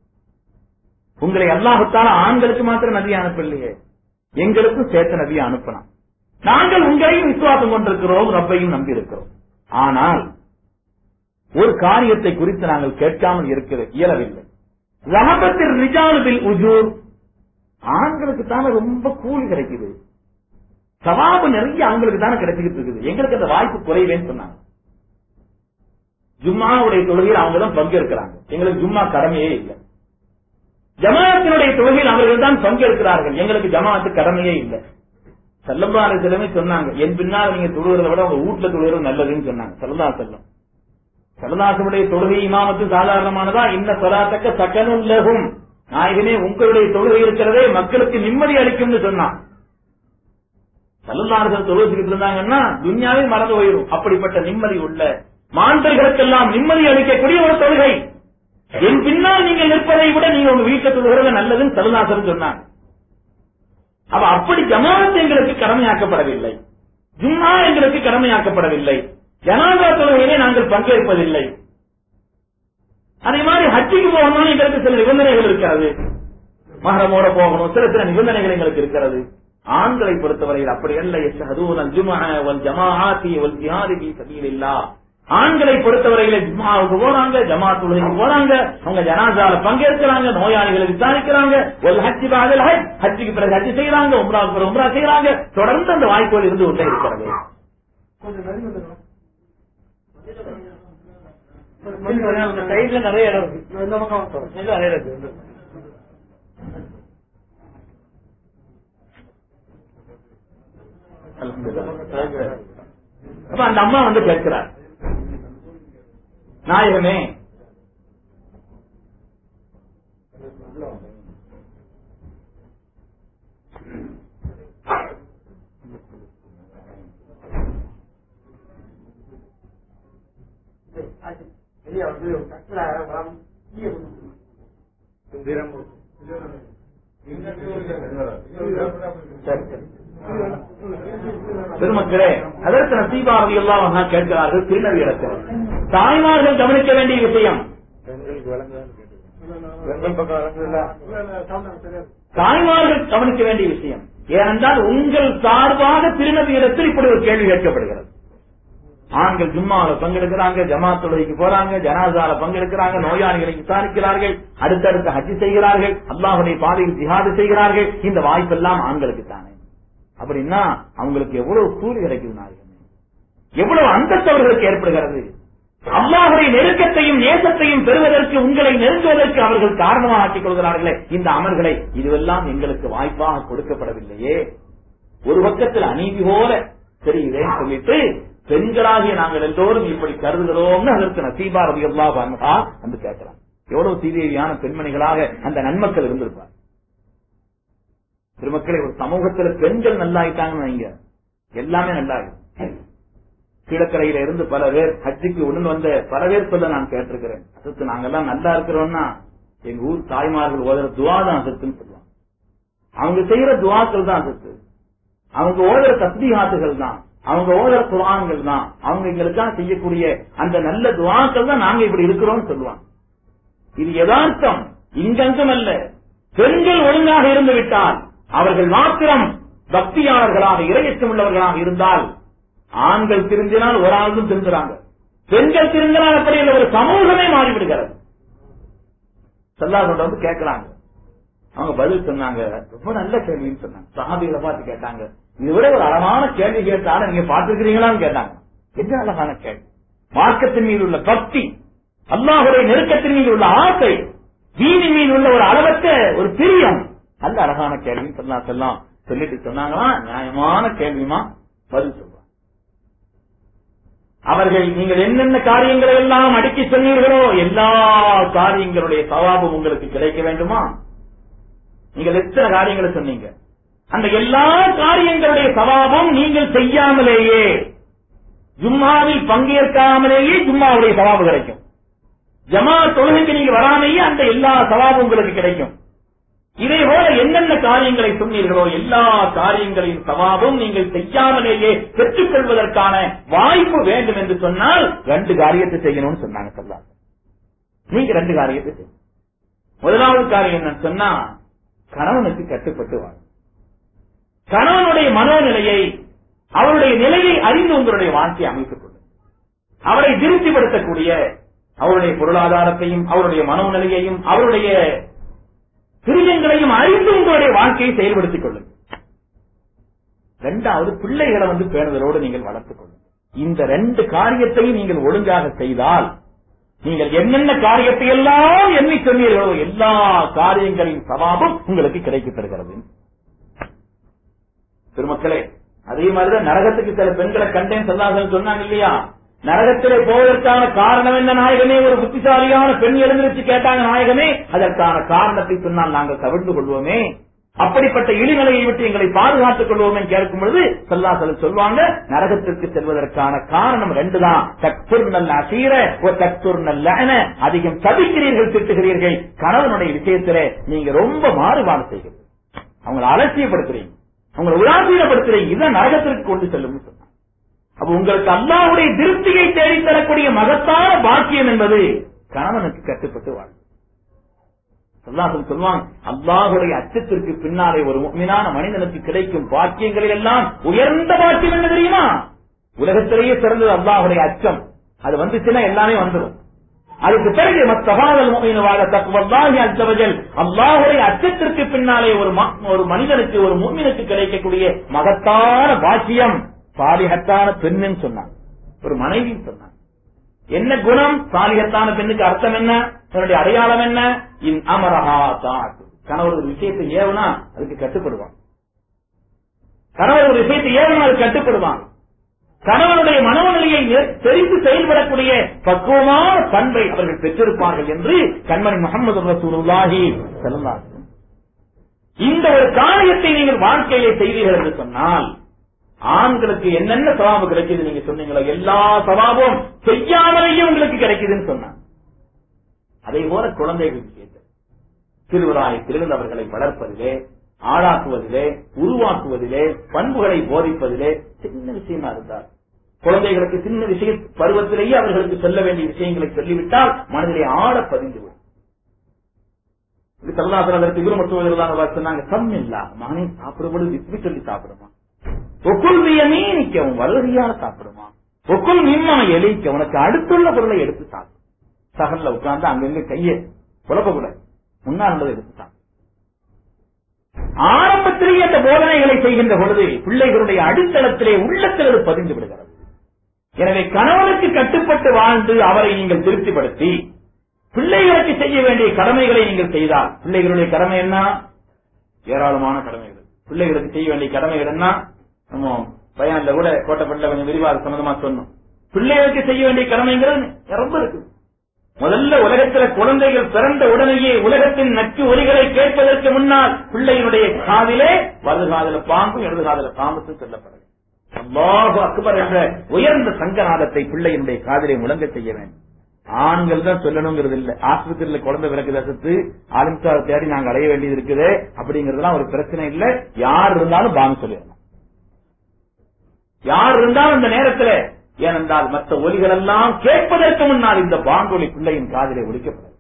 உங்களை அல்லாஹுத்தால ஆண்களுக்கு மாத்திரம் நபியை அனுப்பலையே எங்களுக்கும் சேர்த்த நபியை அனுப்பலாம் நாங்கள் உங்களையும் விசுவாசம் கொண்டிருக்கிறோம் ரப்பையும் நம்பி இருக்கிறோம் ஆனால் ஒரு காரியத்தை குறித்து நாங்கள் கேட்காமல் இருக்கிற இயலவில்லை ரஹபத்தில் ரிஜாலுபில் உஜூர் ஆண்களுக்கு தானே ரொம்ப கூலி கிடைக்குது சவாபு நிறைய ஆண்களுக்கு தானே கிடைச்சிக்கிட்டு இருக்குது எங்களுக்கு அந்த வாய்ப்பு குறைவேன்னு சொன்னாங்க ஜும்மாவுடைய தொழுகையில் அவங்க தான் பங்கேற்கிறாங்க எங்களுக்கு ஜும்மா கடமையே இல்லை ஜமாத்தினுடைய தொழுகையில் அவர்கள் தான் பங்கேற்கிறார்கள் எங்களுக்கு ஜமாத்து கடமையே இல்லை செல்லம்பா சிலமே சொன்னாங்க என் பின்னால் நீங்க தொழுகிறத விட உங்க வீட்டுல தொழுகிறது நல்லதுன்னு சொன்னாங்க செல்லதா செல்லம் செல்லதாசனுடைய தொழுகை இமாமத்து சாதாரணமானதா இந்த சொலாத்தக்க சக்கனும் லகும் நாயகனே உங்களுடைய தொழுகை இருக்கிறதே மக்களுக்கு நிம்மதி அளிக்கும்னு சொன்னான் செல்லதாசன் தொழுகிட்டு இருந்தாங்கன்னா துன்யாவே மறந்து போயிடும் அப்படிப்பட்ட நிம்மதி உள்ள மாண்டர்களுக்கெல்லாம் நிம்மதி அளிக்கக்கூடிய ஒரு தொழுகை என் பின்னால் நீங்க நிற்பதை விட நீங்க உங்க வீட்டுல தொழுகிறது நல்லதுன்னு செல்லதாசன் சொன்னாங்க அப்ப அப்படி ஜமாத் எங்களுக்கு கடமையாக்கப்படவில்லை ஜும்மா எங்களுக்கு கடமையாக்கப்படவில்லை ஜனாதா தொழுகையிலே நாங்கள் பங்கேற்பதில்லை அதே மாதிரி ஹஜ்ஜிக்கு போகணும்னு எங்களுக்கு சில நிபந்தனைகள் இருக்கிறது மகரமோட போகணும் சில சில நிபந்தனைகள் எங்களுக்கு இருக்கிறது ஆண்களை பொறுத்தவரையில் அப்படி அல்ல யஷ்ஹதூன ஜும்ஆ வல் ஜமாஆத்தி வல் ஜிஹாதி ஃபீ சபீலில்லாஹ் ஆண்களை பொறுத்தவரையில ஜும்மாவுக்கு போறாங்க ஜமாத் தொழுகைக்கு போறாங்க அவங்க ஜனாசால பங்கேற்கிறாங்க நோயாளிகளை விசாரிக்கிறாங்க ஒரு ஹஜ்ஜி பாதல் ஹஜ் ஹஜ்ஜிக்கு பிறகு ஹஜ் செய்யறாங்க உம்ராவுக்கு பிறகு உம்ரா செய்யறாங்க தொடர்ந்து அந்த வாய்ப்புகள் இருந்து கொண்டே இருக்கிறது சைட்ல நிறைய இடம் இருக்கு இந்த பக்கம் நிறைய இருக்கு அப்ப அந்த அம்மா வந்து கேட்கிறார் நாயகமே சரி, சரி. பெருமக்களே அதற்கு நசீபாரதி எல்லாம் கேட்கிறார்கள் திருநவி இடத்தில் தாய்மார்கள் கவனிக்க வேண்டிய விஷயம் தாய்மார்கள் கவனிக்க வேண்டிய விஷயம் ஏனென்றால் உங்கள் சார்பாக திருநவி இடத்தில் இப்படி ஒரு கேள்வி கேட்கப்படுகிறது ஆண்கள் ஜும்மாவில பங்கெடுக்கிறாங்க ஜமாத் தொழுகைக்கு போறாங்க ஜனாசால பங்கெடுக்கிறாங்க நோயாளிகளை விசாரிக்கிறார்கள் அடுத்தடுத்து ஹஜ்ஜி செய்கிறார்கள் அல்லாஹுடைய பாதையில் ஜிஹாது செய்கிறார்கள் இந்த வாய்ப்பெல்லாம் ஆண்களுக்கு தானே அப்படின்னா அவங்களுக்கு எவ்வளவு கூலி கிடைக்குது நாயகமே எவ்வளவு அந்தஸ்து அவர்களுக்கு ஏற்படுகிறது அல்லாஹுடைய நெருக்கத்தையும் நேசத்தையும் பெறுவதற்கு உங்களை நெருங்குவதற்கு அவர்கள் காரணமாக ஆக்கிக் கொள்கிறார்களே இந்த அமல்களை இதுவெல்லாம் எங்களுக்கு வாய்ப்பாக கொடுக்கப்படவில்லையே ஒரு பக்கத்தில் அநீதி போல தெரியுதேன்னு சொல்லிட்டு பெண்களாகிய நாங்கள் எல்லோரும் இப்படி கருதுகிறோம்னு அதற்கு நசீபா ரவி அல்லா வந்து கேட்கிறான் எவ்வளவு சீதேவியான பெண்மணிகளாக அந்த நன்மக்கள் இருந்திருப்பார் திருமக்களை ஒரு சமூகத்துல பெண்கள் நல்லாயிட்டாங்கன்னு வைங்க எல்லாமே நல்லாயிடும் கீழக்கரையில இருந்து பல பேர் ஹஜ்ஜுக்கு உடன் வந்த பல பேர் சொல்ல நான் கேட்டிருக்கிறேன் அதுக்கு நாங்கெல்லாம் நல்லா இருக்கிறோம்னா எங்க ஊர் தாய்மார்கள் ஓதுற துவா தான் அதுக்குன்னு சொல்லுவாங்க அவங்க செய்யற துவாக்கள் தான் அதுக்கு அவங்க ஓதுற தஸ்பீஹாத்துகள் தான் அவங்க ஓதுற குரான்கள் தான் அவங்க எங்களுக்காக செய்யக்கூடிய அந்த நல்ல துவாக்கள் தான் நாங்க இப்படி இருக்கிறோம்னு சொல்லுவாங்க இது யதார்த்தம் இங்கங்கும் அல்ல பெண்கள் ஒழுங்காக இருந்து விட்டால் அவர்கள் மாத்திரம் பக்தியாளர்களாக இரையச்சம் உள்ளவர்களாக இருந்தால் ஆண்கள் திருந்தினால் ஒரு ஆளும் திருந்துறாங்க பெண்கள் திருந்தினால் அப்படி இல்லை ஒரு சமூகமே மாறிவிடுகிறது செல்லாதோட வந்து கேட்கிறாங்க அவங்க பதில் சொன்னாங்க ரொம்ப நல்ல கேள்வின்னு சொன்னாங்க சஹாபிகளை பார்த்து கேட்டாங்க இதை விட ஒரு அழகான கேள்வி கேட்டாலும் நீங்க பார்த்திருக்கிறீங்களான்னு கேட்டாங்க என்ன அழகான கேள்வி மார்க்கத்தின் மீது உள்ள பக்தி அல்லாஹுடைய நெருக்கத்தின் மீது உள்ள ஆசை தீனின் மீது உள்ள ஒரு அளவற்ற ஒரு பிரியம் நல்ல அழகான கேள்வி சொல்லா செல்லாம் சொல்லிட்டு சொன்னாங்களா நியாயமான கேள்விமா பதில் சொல்லுவாங்க அவர்கள் நீங்கள் என்னென்ன காரியங்களை எல்லாம் அடுக்கி சொன்னீர்களோ எல்லா காரியங்களுடைய சவாபம் உங்களுக்கு கிடைக்க வேண்டுமா நீங்கள் எத்தனை காரியங்களை சொன்னீங்க அந்த எல்லா காரியங்களுடைய சவாபம் நீங்கள் செய்யாமலேயே ஜும்மாவில் பங்கேற்காமலேயே ஜும்மாவுடைய சவாபு கிடைக்கும் ஜமா தொழுகைக்கு நீங்க வராமையே அந்த எல்லா சவாபும் உங்களுக்கு கிடைக்கும் இதே போல என்னென்ன காரியங்களை சொன்னீர்களோ எல்லா காரியங்களின் சவாபும் நீங்கள் செய்யாமலேயே பெற்றுக் கொள்வதற்கான வாய்ப்பு வேண்டும் என்று சொன்னால் ரெண்டு காரியத்தை செய்யணும்னு சொன்னாங்க சொல்லாங்க நீங்க ரெண்டு காரியத்தை செய்யணும் முதலாவது காரியம் என்ன சொன்னா கணவனுக்கு கட்டுப்பட்டு வாழும் கணவனுடைய மனோநிலையை அவருடைய நிலையை அறிந்து உங்களுடைய வாழ்க்கையை அமைத்துக் கொள்ளும் அவரை திருப்திப்படுத்தக்கூடிய அவருடைய பொருளாதாரத்தையும் அவருடைய மனோநிலையையும் அவருடைய பிரியங்களையும் அறிந்து உங்களுடைய வாழ்க்கையை செயல்படுத்திக் கொள்ளும் இரண்டாவது பிள்ளைகளை வந்து பேணுதலோடு நீங்கள் வளர்த்துக் கொள்ளும் இந்த ரெண்டு காரியத்தையும் நீங்கள் ஒழுங்காக செய்தால் நீங்கள் என்னென்ன காரியத்தை எல்லாம் எண்ணி சொன்னீர்களோ எல்லா காரியங்களின் சவாபும் உங்களுக்கு கிடைக்கப் பெறுகிறது பெருமக்களே அதே மாதிரிதான் நரகத்துக்கு சில பெண்களை கண்டேன் சொல்லார்கள் சொன்னாங்க இல்லையா நரகத்திலே போவதற்கான காரணம் என்ன நாயகமே ஒரு புத்திசாலியான பெண் எழுந்திருச்சு கேட்டாங்க நாயகமே அதற்கான காரணத்தை சொன்னால் நாங்கள் கவிழ்ந்து கொள்வோமே அப்படிப்பட்ட இழிநிலையை விட்டு எங்களை பாதுகாத்துக் கொள்வோமே கேட்கும் பொழுது சொல்லாசல் சொல்லுவாங்க நரகத்திற்கு செல்வதற்கான காரணம் ரெண்டு தான் தக்துர் நல்ல அசீர ஒரு தக்துர் நல்ல அதிகம் தவிக்கிறீர்கள் திட்டுகிறீர்கள் கணவனுடைய விஷயத்திலே நீங்க ரொம்ப மாறுபாடு செய்கிறீர்கள் அவங்களை அலட்சியப்படுத்துறீங்க அவங்களை உதாசீனப்படுத்துறீங்க இதான் நரகத்திற்கு கொண்டு செல்லும் சொன்னாங்க அப்ப உங்களுக்கு அல்லாவுடைய திருப்தியை தேடித்தரக்கூடிய மகத்தான பாக்கியம் என்பது கணவனுக்கு கட்டுப்பட்டு வாழ் சொல்லாசல் சொல்லுவாங்க அல்லாஹுடைய அச்சத்திற்கு பின்னாலே ஒரு உண்மையான மனிதனுக்கு கிடைக்கும் பாக்கியங்களில் எல்லாம் உயர்ந்த பாக்கியம் என்ன தெரியுமா உலகத்திலேயே சிறந்தது அல்லாஹுடைய அச்சம் அது வந்துச்சுன்னா எல்லாமே வந்துடும் அதுக்கு பிறகு மத்தகாதல் மூமின் வாழ தக்குவல்லாஹி அச்சவஜல் அல்லாஹுடைய அச்சத்திற்கு பின்னாலே ஒரு ஒரு மனிதனுக்கு ஒரு மூமினுக்கு கிடைக்கக்கூடிய மகத்தான பாக்கியம் சாலிகத்தான பெண்ணுன்னு சொன்னாங்க ஒரு மனைவி சொன்னாங்க என்ன குணம் சாலிகத்தான பெண்ணுக்கு அர்த்தம் என்ன தன்னுடைய அடையாளம் என்ன இன் அமரஹா தாட் கணவர் ஒரு விஷயத்தை ஏவனா அதுக்கு கட்டுப்படுவான் கணவர் ஒரு விஷயத்தை ஏவனா அது கட்டுப்படுவான் கணவனுடைய மனோநிலையை தெரிந்து செயல்படக்கூடிய பக்குவமான பண்பை அவர்கள் பெற்றிருப்பார்கள் என்று கண்மணி முகமது ரசூலுல்லாஹி செல்லார் இந்த ஒரு காரியத்தை நீங்கள் வாழ்க்கையிலே செய்தீர்கள் என்று சொன்னால் ஆண்களுக்கு என்னென்ன சவாபு கிடைக்குது நீங்க சொன்னீங்களோ எல்லா சவாபும் செய்யாமலேயே உங்களுக்கு கிடைக்குதுன்னு சொன்னாங்க அதே போல குழந்தைகள் விஷயத்தில் திருவிழாயத்திலிருந்து அவர்களை வளர்ப்பதிலே ஆளாக்குவதிலே உருவாக்குவதிலே பண்புகளை போதிப்பதிலே சின்ன விஷயமா இருந்தார் குழந்தைகளுக்கு சின்ன விஷய பருவத்திலேயே அவர்களுக்கு சொல்ல வேண்டிய விஷயங்களை சொல்லிவிட்டால் மனதிலே ஆழ பதிந்துவிடும் சல்லாசனதற்கு விரும்பத்துவதற்கான சொன்னாங்க சம் இல்லா மகனே சாப்பிடும்போது இப்படி சொல்லி சாப்பிடுமா ஒக்குள் மீனிக்க உன் வல்லறியால சாப்பிடுமா ஒக்குள் மிம்மா எலிக்க உனக்கு அடுத்துள்ள பொருளை எடுத்து சாப்பிடும் சகல்ல உட்கார்ந்து அங்கங்க கையை குழப்பக்கூடாது முன்னால் உள்ளதை எடுத்து சாப்பிடும் ஆரம்பத்திலேயே அந்த போதனைகளை செய்கின்ற பொழுது பிள்ளைகளுடைய அடித்தளத்திலே உள்ளத்தில் அது பதிந்து விடுகிறது எனவே கணவனுக்கு கட்டுப்பட்டு வாழ்ந்து அவரை நீங்கள் திருப்திப்படுத்தி பிள்ளைகளுக்கு செய்ய வேண்டிய கடமைகளை நீங்கள் செய்தால் பிள்ளைகளுடைய கடமை என்ன ஏராளமான கடமைகள் பிள்ளைகளுக்கு செய்ய வேண்டிய கடமைகள் என்ன நம்ம பயான்ல கூட கோட்டப்பட்ட கொஞ்சம் விரிவாக சம்பந்தமா சொன்னோம் பிள்ளைகளுக்கு செய்ய வேண்டிய கடமைங்கிறது ரொம்ப இருக்கு முதல்ல உலகத்துல குழந்தைகள் பிறந்த உடனேயே உலகத்தின் நச்சு ஒலிகளை கேட்பதற்கு முன்னால் பிள்ளையினுடைய காதிலே வலது காதல பாம்பும் இடது காதல பாம்புக்கும் சொல்லப்படும் அல்லாஹு அக்பர் என்ற உயர்ந்த சங்கநாதத்தை பிள்ளையினுடைய காதிலே முழங்க செய்ய வேண்டும் ஆண்கள் தான் சொல்லணுங்கிறது இல்ல ஆஸ்பத்திரியில குழந்தை பிறகு சத்து ஆலிம்சாவை தேடி நாங்க அடைய வேண்டியது இருக்குது அப்படிங்கறதுலாம் ஒரு பிரச்சனை இல்ல யார் இருந்தாலும் பாங்க சொல்லிடணும் யார் இருந்தாலும் இந்த நேரத்தில் ஏனென்றால் மற்ற ஒலிகள் எல்லாம் கேட்பதற்கு முன்னால் இந்த பாங்கொலி பிள்ளையின் காதிலே ஒலிக்கப்படும்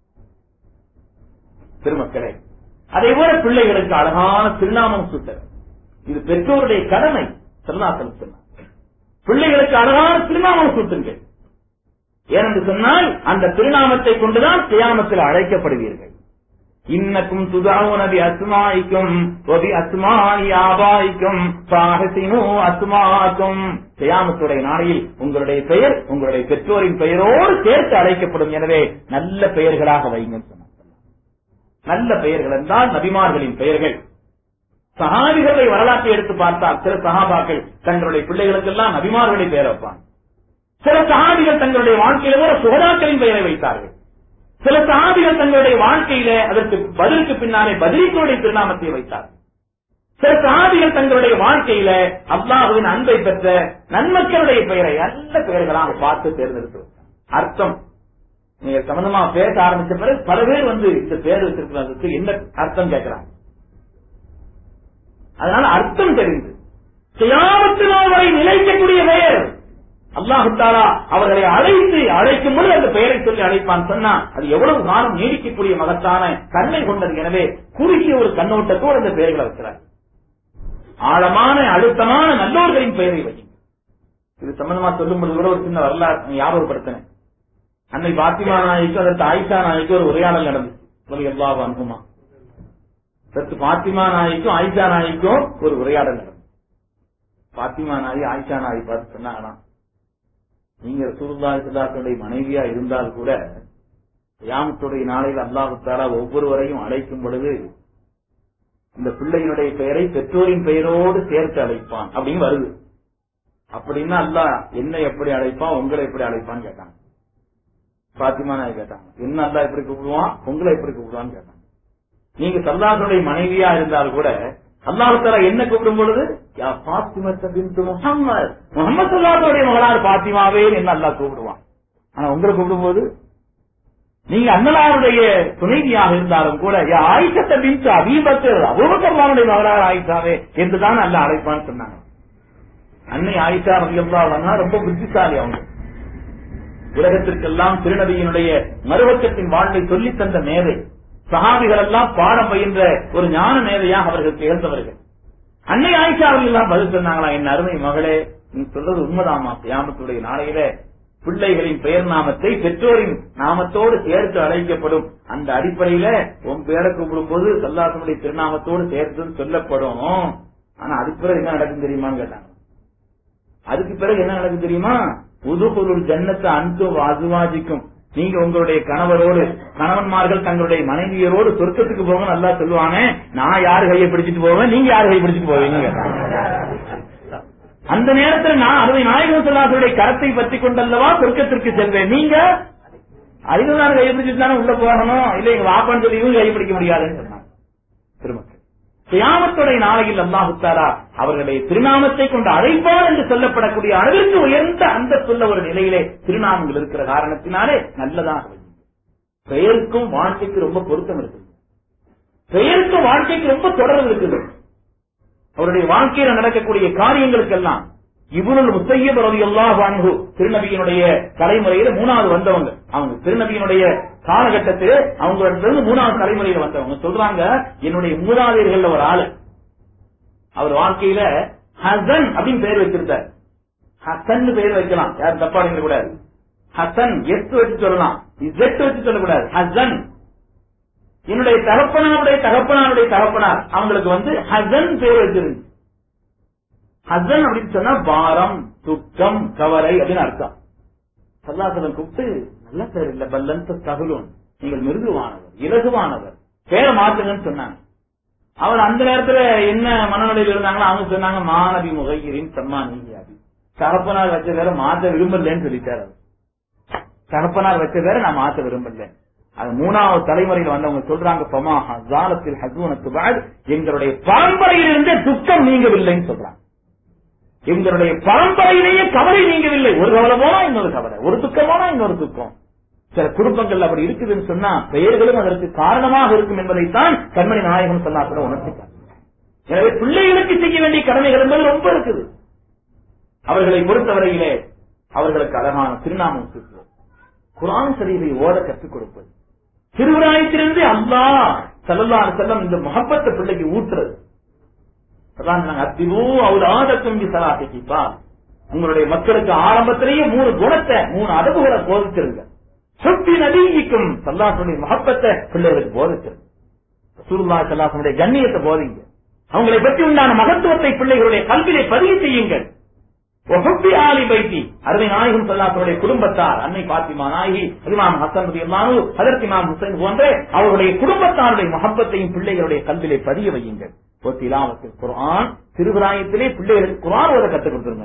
திருமக்களே அதே போல பிள்ளைகளுக்கு அழகான திருநாமம் சுட்ட இது பெற்றோருடைய கடமை திருநாசல் சொன்னார் பிள்ளைகளுக்கு அழகான திருநாமம் சூட்டுங்கள் ஏனென்று சொன்னால் அந்த திருநாமத்தை கொண்டுதான் கியாமத்தில் அழைக்கப்படுவீர்கள் இன்னக்கும் துதாவுன பி அஸ்மாயிக்கும் ஒபி அஸ்மாயி ஆபாயிக்கும் பாகசினு அஸ்மாக்கும் கியாமத்துடைய நாளையில் உங்களுடைய பெயர் உங்களுடைய பெற்றோரின் பெயரோடு சேர்த்து அழைக்கப்படும் எனவே நல்ல பெயர்களாக வைங்கன்னு சொன்னார் நல்ல பெயர்கள் என்றால் நபிமார்களின் பெயர்கள் சஹாபிகளை வரலாற்றை எடுத்து பார்த்தால் சில சஹாபாக்கள் தங்களுடைய பிள்ளைகளுக்கெல்லாம் நபிமார்களை பெயர் வைப்பாங்க சில சஹாபிகள் தங்களுடைய வாழ்க்கையில கூட சுகதாக்களின் பெயரை வைத்தார்கள் சில சஹாபிகள் தங்களுடைய வாழ்க்கையில அதற்கு பதிலுக்கு பின்னாலே பதிலிகளுடைய திருநாமத்தை வைத்தார் சில சஹாபிகள் தங்களுடைய வாழ்க்கையில அல்லாஹுவின் அன்பை பெற்ற நன்மக்களுடைய பெயரை நல்ல பெயர்களாக பார்த்து தேர்ந்தெடுத்து அர்த்தம் நீங்க சம்பந்தமா பேச ஆரம்பிச்ச பிறகு பல பேர் வந்து இந்த பேர் வச்சிருக்கிறதுக்கு என்ன அர்த்தம் கேட்கிறாங்க அதனால அர்த்தம் தெரிந்து செய்யாமத்து நாள் வரை நிலைக்கக்கூடிய பெயர் அல்லாஹு தாலா அவர்களை அழைத்து அழைக்கும் போது அந்த பெயரை சொல்லி அழைப்பான் சொன்னா அது எவ்வளவு காலம் நீடிக்கக்கூடிய மகத்தான தன்மை கொண்டது எனவே குறுகிய ஒரு கண்ணோட்டத்தோடு அந்த பெயர்களை வைக்கிறார் ஆழமான அழுத்தமான நல்லோர்களின் பெயரை வைக்கும் இது சம்பந்தமா சொல்லும் பொழுது கூட ஒரு சின்ன வரலாறு ஞாபகப்படுத்தினேன் அன்னை பாத்திமா நாய்க்கு அதற்கு ஆயிஷா நாய்க்கு ஒரு உரையாடல் நடந்துச்சு சொல்லி எல்லா அனுபவமா சத்து பாத்திமா நாய்க்கும் ஆயிஷா நாய்க்கும் ஒரு உரையாடல் நடந்தது பாத்திமா நாய் ஆயிஷா நாய் பார்த்து சொன்னாங்களாம் நீங்க ரசூலுல்லாஹி ஸல்லல்லாஹு மனைவியா இருந்தால் கூட கியாமத்துடைய நாளையில் அல்லாஹு தஆலா ஒவ்வொருவரையும் அழைக்கும் பொழுது இந்த பிள்ளையினுடைய பெயரை பெற்றோரின் பெயரோடு சேர்த்து அழைப்பான் அப்படின்னு வருது அப்படின்னா அல்லாஹ் என்ன எப்படி அழைப்பான் உங்களை எப்படி அழைப்பான்னு கேட்டாங்க பாத்திமா நாய் கேட்டாங்க என்ன அல்லாஹ் எப்படி கூப்பிடுவான் உங்களை எப்படி கூப்பிடுவான்னு கேட்டாங்க நீங்க சல்லாஹுடைய மனைவியா இருந்தால் கூட அல்லாஹு தாலா என்ன கூப்பிடும் பொழுது யா பாத்திமத்த பின்து முகம்மது முகமது சல்லாஹுடைய மகளார் பாத்திமாவே என்ன அல்லாஹ் கூப்பிடுவான் ஆனா உங்களை கூப்பிடும் நீங்க அண்ணலாருடைய துணைவியாக இருந்தாலும் கூட யா ஆயிஷத்த பின்து அபீபத்து அபூபக்கர்லானுடைய மகளார் ஆயிஷாவே என்றுதான் அல்ல அழைப்பான்னு சொன்னாங்க அன்னை ஆயிஷா ரலியல்லாஹு ரொம்ப புத்திசாலி அவங்க உலகத்திற்கெல்லாம் திருநபியினுடைய மறுபக்கத்தின் வாழ்வை சொல்லித் தந்த மேதை சஹாபிகள் எல்லாம் பாடம் பயின்ற ஒரு ஞான மேதையாக அவர்கள் திகழ்ந்தவர்கள் அன்னை ஆயிஷா அவர்கள் எல்லாம் பதில் சொன்னாங்களா என் அருமை மகளே நீ சொல்றது உண்மைதாமா கியாமத்துடைய நாளையில பிள்ளைகளின் பெயர் நாமத்தை பெற்றோரின் நாமத்தோடு சேர்த்து அழைக்கப்படும் அந்த அடிப்படையில உன் பேரை கூப்பிடும் போது சல்லாசனுடைய திருநாமத்தோடு சேர்த்து சொல்லப்படும் ஆனா அதுக்கு பிறகு என்ன நடக்கும் தெரியுமான்னு கேட்டாங்க அதுக்கு பிறகு என்ன நடக்கும் தெரியுமா புதுபொருள் ஜன்னத்தை அன்பு அசுவாஜிக்கும் நீங்க உங்களுடைய கணவரோடு கணவன்மார்கள் தங்களுடைய மனைவியரோடு சொர்க்கத்துக்கு போக நல்லா சொல்லுவானே நான் யாரு கையை பிடிச்சிட்டு போவேன் நீங்க யாரு கையை பிடிச்சிட்டு போவீங்க அந்த நேரத்தில் நான் அருமை நாயகம் சொல்லாசருடைய கரத்தை பற்றி கொண்டல்லவா சொர்க்கத்திற்கு செல்வேன் நீங்க அறிவுதான் கையை பிடிச்சிட்டு தானே உள்ள போகணும் இல்ல எங்க வாப்பான்னு சொல்லி இவங்க கையை பிடிக்க முடியாதுன்னு சொன்னாங்க திருமக்கள் கியாமத்துடைய நாளையில் அல்லாஹுத்தாரா அவர்களுடைய திருநாமத்தை கொண்டு அழைப்பார் என்று சொல்லப்படக்கூடிய அளவிற்கு உயர்ந்த அந்த சொல்ல ஒரு நிலையிலே திருநாமங்கள் இருக்கிற காரணத்தினாலே நல்லதாக பெயருக்கும் வாழ்க்கைக்கு ரொம்ப பொருத்தம் இருக்குது பெயருக்கும் வாழ்க்கைக்கு ரொம்ப தொடர்பு இருக்குது அவருடைய வாழ்க்கையில நடக்கக்கூடிய காரியங்களுக்கெல்லாம் இவனுள் முத்தையப் ரவி அல்லாஹ் வான்கு திருநபியினுடைய தலைமுறையில மூணாவது வந்தவங்க அவங்க திருநபியினுடைய காலகட்டத்தில் அவங்க மூணாவது தலைமுறையில வந்தவங்க சொல்றாங்க என்னுடைய மூதாதையர்கள் ஒரு ஆளு அவர் வாழ்க்கையில ஹசன் அப்படின்னு பெயர் வச்சிருந்தார் ஹசன் பெயர் வைக்கலாம் யாரும் தப்பா நினைக்க கூடாது ஹசன் எஸ் வச்சு சொல்லலாம் இசட் வச்சு சொல்லக்கூடாது ஹசன் என்னுடைய தகப்பனாருடைய தகப்பனாருடைய தகப்பனார் அவங்களுக்கு வந்து ஹசன் பேர் வச்சிருந்து ஹசன் அப்படின்னு சொன்னா பாரம் துக்கம் கவலை அப்படின்னு அர்த்தம் சல்லாசலம் கூப்பிட்டு நல்ல பேர் இல்ல பல்லந்த தகுலும் நீங்கள் மிருதுவானவர் இலகுவானவர் பேரை மாத்துங்கன்னு சொன்னாங்க அவர் அந்த நேரத்துல என்ன மனநிலையில் இருந்தாங்களோ அவங்க சொன்னாங்க மாணவி முகையிரின் சம்மானி அபி தகப்பனார் வச்ச பேரை மாத்த விரும்பலன்னு சொல்லிட்டாரு அவர். தகப்பனார் வச்ச பேரை நான் மாத்த விரும்பல அது மூணாவது தலைமுறையில் வந்தவங்க சொல்றாங்க பமா ஜாலத்தில் ஹசூனத்து பாத் எங்களுடைய பரம்பரையிலிருந்தே துக்கம் நீங்கவில்லைன்னு சொல்றாங்க எங்களுடைய பரம்பரையிலேயே கவலை நீங்கவில்லை ஒரு கவலை போனா இன்னொரு கவலை ஒரு துக்கம் போனா இன்னொரு துக்கம் சில குடும்பங்கள் அப்படி இருக்குதுன்னு சொன்னா பெயர்களும் அதற்கு காரணமாக இருக்கும் என்பதைத்தான் கண்மணி நாயகம் சொல்லாத்துல உணர்த்திட்டார் எனவே பிள்ளைகளுக்கு செய்ய வேண்டிய கடமைகள் என்பது ரொம்ப இருக்குது அவர்களை பொறுத்தவரையிலே அவர்களுக்கு அழகான திருநாமம் சூட்டுவது குரான் சரீரை ஓத கற்றுக் கொடுப்பது திருவிழாயத்திலிருந்து அல்லா சல்லல்லா செல்லம் இந்த முகப்பத்த பிள்ளைக்கு ஊற்றுறது அதான் நாங்க அத்திவோ அவர் ஆதக்கம் விசலாசிப்பா உங்களுடைய மக்களுக்கு ஆரம்பத்திலேயே மூணு குணத்தை மூணு அதவுகளை போதிச்சிருங்க சுத்தி நதிக்கும் சல்லாசனுடைய மகப்பத்தை பிள்ளைகளுக்கு போதிச்சிருங்க சூருல்லா சல்லாசனுடைய கண்ணியத்தை போதிங்க அவங்களை பற்றி உண்டான மகத்துவத்தை பிள்ளைகளுடைய கல்வியை பதிவு செய்யுங்கள் ஒஹப்பி ஆலி பைத்தி அருமை நாயகம் சல்லாசனுடைய குடும்பத்தார் அன்னை பாத்திமா நாயகி இமாம் ஹசன் ரதியல்லானு அதற்கு இமாம் ஹுசைன் போன்ற அவருடைய குடும்பத்தாருடைய மகப்பத்தையும் பிள்ளைகளுடைய கல்வியை பதிய வையுங்கள் திலாவத்தில் குரான் திருவிராயத்திலே பிள்ளைகளுக்கு குரான் ஓத கற்றுக் கொடுத்துருங்க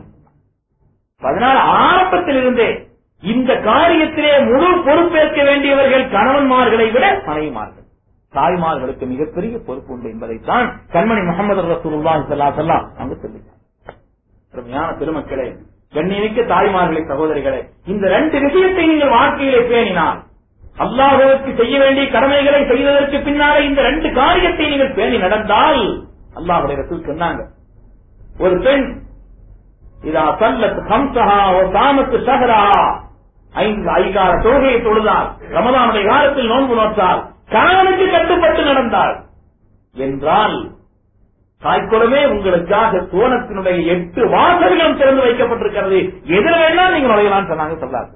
அதனால் ஆரம்பத்திலிருந்தே இந்த காரியத்திலே முழு பொறுப்பேற்க வேண்டியவர்கள் கணவன்மார்களை விட மனைவிமார்கள் தாய்மார்களுக்கு மிகப்பெரிய பொறுப்பு உண்டு என்பதைத்தான் கண்மணி முகமது ரசூலுல்லாஹி ஸல்லல்லாஹு அலைஹி வஸல்லம் அவங்க சொல்லிட்டாங்க அருமையான பெருமக்களே கண்ணியமிக்க தாய்மார்களே சகோதரிகளே இந்த ரெண்டு விஷயத்தை நீங்கள் வாழ்க்கையிலே பேணினால் அல்லாஹுவுக்கு செய்ய வேண்டிய கடமைகளை செய்வதற்கு பின்னாலே இந்த ரெண்டு காரியத்தை நீங்கள் பேணி நடந்தால் அல்லாஹுடைய ரசூல் சொன்னாங்க ஒரு பெண் இதா சல்லத் ஹம்சஹா ஓ சாமத்து ஷஹரா ஐந்து ஐகார தொழுகையை தொழுதால் ரமதானுடைய காலத்தில் நோன்பு நோற்றால் கணவனுக்கு கட்டுப்பட்டு நடந்தாள் என்றால் தாய்க்குளமே உங்களுக்காக சோனத்தினுடைய எட்டு வாசல்களும் திறந்து வைக்கப்பட்டிருக்கிறது எதிர வேணா நீங்க நுழையலாம்னு சொன்னாங்க சொல்லாது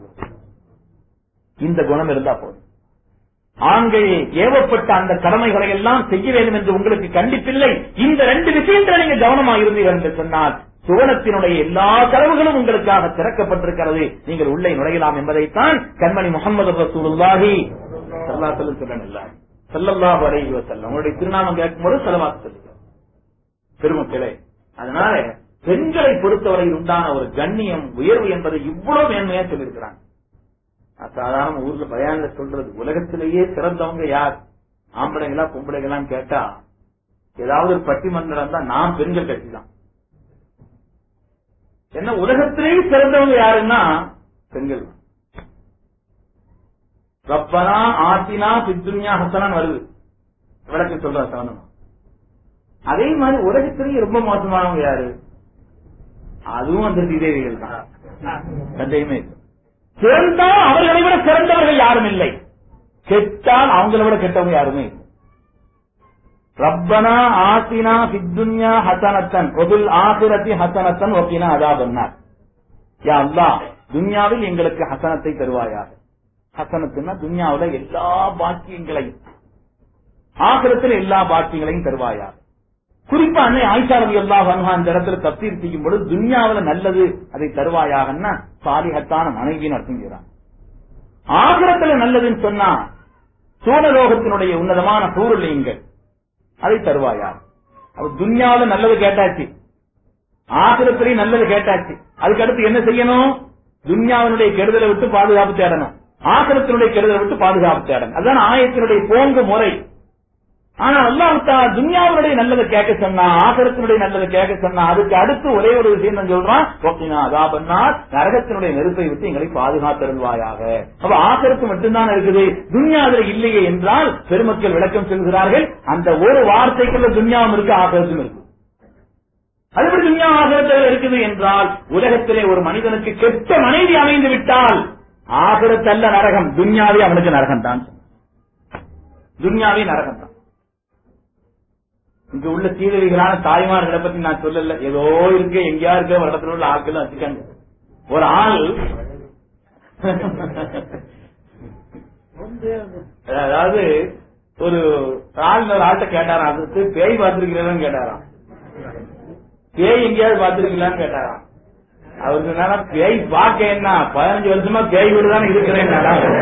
இந்த குணம் இருந்தா போதும் ஆண்கள் ஏவப்பட்ட அந்த கடமைகளை எல்லாம் செய்ய வேண்டும் என்று உங்களுக்கு கண்டிப்பில்லை இந்த ரெண்டு விஷயத்தில் நீங்க கவனமா இருந்தீர்கள் என்று சொன்னால் சுவனத்தினுடைய எல்லா கதவுகளும் உங்களுக்காக திறக்கப்பட்டிருக்கிறது நீங்கள் உள்ளே நுழையலாம் என்பதைத்தான் கண்மணி முகமது ரசூலுல்லாஹி சல்லாசலம் சொல்லல செல்லல்லாஹு அலைஹி வஸல்லம் உங்களுடைய திருநாமம் கேட்கும்போது செலவாக்கு சொல்லுங்க பெருமக்களே அதனால பெண்களை பொறுத்தவரையில் உண்டான ஒரு கண்ணியம் உயர்வு என்பதை இவ்வளவு மேன்மையா சொல்லியிருக்கிறாங்க சாதாரண ஊர்ல பயான்ல சொல்றது உலகத்திலேயே சிறந்தவங்க யார் ஆம்பளைங்களா பொம்பளைங்களான்னு கேட்டா ஏதாவது ஒரு பட்டிமன்றம் தான் நாம் பெண்கள் கட்சி தான் என்ன உலகத்திலேயே சிறந்தவங்க யாருன்னா பெண்கள் தான். ரப்பனா ஆத்தினா பித்துன்யா ஹசனான் வருது விளக்கு சொல்ற சவனமா அதே மாதிரி உலகத்திலேயே ரொம்ப மோசமானவங்க யாரு அதுவும் அந்த சீதேவிகள் தான் சந்தேகமே இல்லை. சிறந்தால் அவர்களை விட சிறந்தவர்கள் யாரும் இல்லை கெட்டால் அவங்களை விட கெட்டவங்க யாருமே இல்லை ரப்பனா ஆசினா பித்துன்யா ஹசனத்தன் ஒதுல் ஆசிரத்தி ஹசனத்தன் ஒக்கினா அதா பண்ணார் யா அல்லாஹ் துன்யாவில் எங்களுக்கு ஹசனத்தை தருவாயாக ஹசனத்துன்னா துன்யாவுல எல்லா பாக்கியங்களையும் ஆகிரத்தில் எல்லா பாக்கியங்களையும் தருவாயாக குறிப்பா அன்னை ஆயிஷா ரவி அல்லாஹ் அந்த இடத்துல தப்தீர் செய்யும் பொழுது துன்யாவுல நல்லது அதை தருவாயாகன்னா சாலிஹத்தான மனைவின்னு அர்த்தம் செய்யறான் ஆகிரத்துல நல்லதுன்னு சொன்னா சூழலோகத்தினுடைய உன்னதமான சூழலியங்கள் அதை தருவாயா அது துன்யாவுல நல்லது கேட்டாச்சு ஆகிரத்திலையும் நல்லது கேட்டாச்சு அதுக்கு அடுத்து என்ன செய்யணும் துன்யாவினுடைய கெடுதலை விட்டு பாதுகாப்பு தேடணும் ஆகிரத்தினுடைய கெடுதலை விட்டு பாதுகாப்பு தேடணும் அதுதான் ஆயத்தினுடைய போங்கு முறை ஆனா அல்லாஹா துன்யாவுடைய நல்லதை கேட்க சொன்னா ஆகரத்தினுடைய நல்லதை கேட்க சொன்னா அதுக்கு அடுத்து ஒரே ஒரு விஷயம் தான் சொல்றான் ஓகேனா அதா பண்ணா நரகத்தினுடைய நெருப்பை விட்டு எங்களை பாதுகாத்தருள்வாயாக அப்ப ஆகரத்து மட்டும்தான் இருக்குது துன்யாவில் இல்லையே என்றால் பெருமக்கள் விளக்கம் சொல்கிறார்கள் அந்த ஒரு வார்த்தைக்குள்ள துன்யாவும் இருக்கு ஆகரத்தும் இருக்கு அதுபடி துன்யா ஆகரத்தில் இருக்குது என்றால் உலகத்திலே ஒரு மனிதனுக்கு கெட்ட மனைவி அமைந்து விட்டால் ஆகரத்தல்ல நரகம் துன்யாவே அவனுக்கு நரகம் தான் துன்யாவே நரகம் தான் இங்க உள்ள சீதவிகளான தாய்மார்களை பத்தி நான் சொல்லல ஏதோ இருக்கு எங்கேயா இருக்க ஒரு இடத்துல உள்ள ஆட்கள் வச்சுக்காங்க ஒரு ஆள் அதாவது ஒரு ஆள் ஒரு ஆள்கிட்ட கேட்டாராம் அதுக்கு பேய் பார்த்திருக்கிறேன்னு கேட்டாராம் பேய் எங்கேயாவது பார்த்திருக்கீங்களான்னு கேட்டாராம் அவருக்கு என்னன்னா பேய் பார்க்க என்ன பதினஞ்சு வருஷமா பேய் வீடு தானே இருக்கிறேன்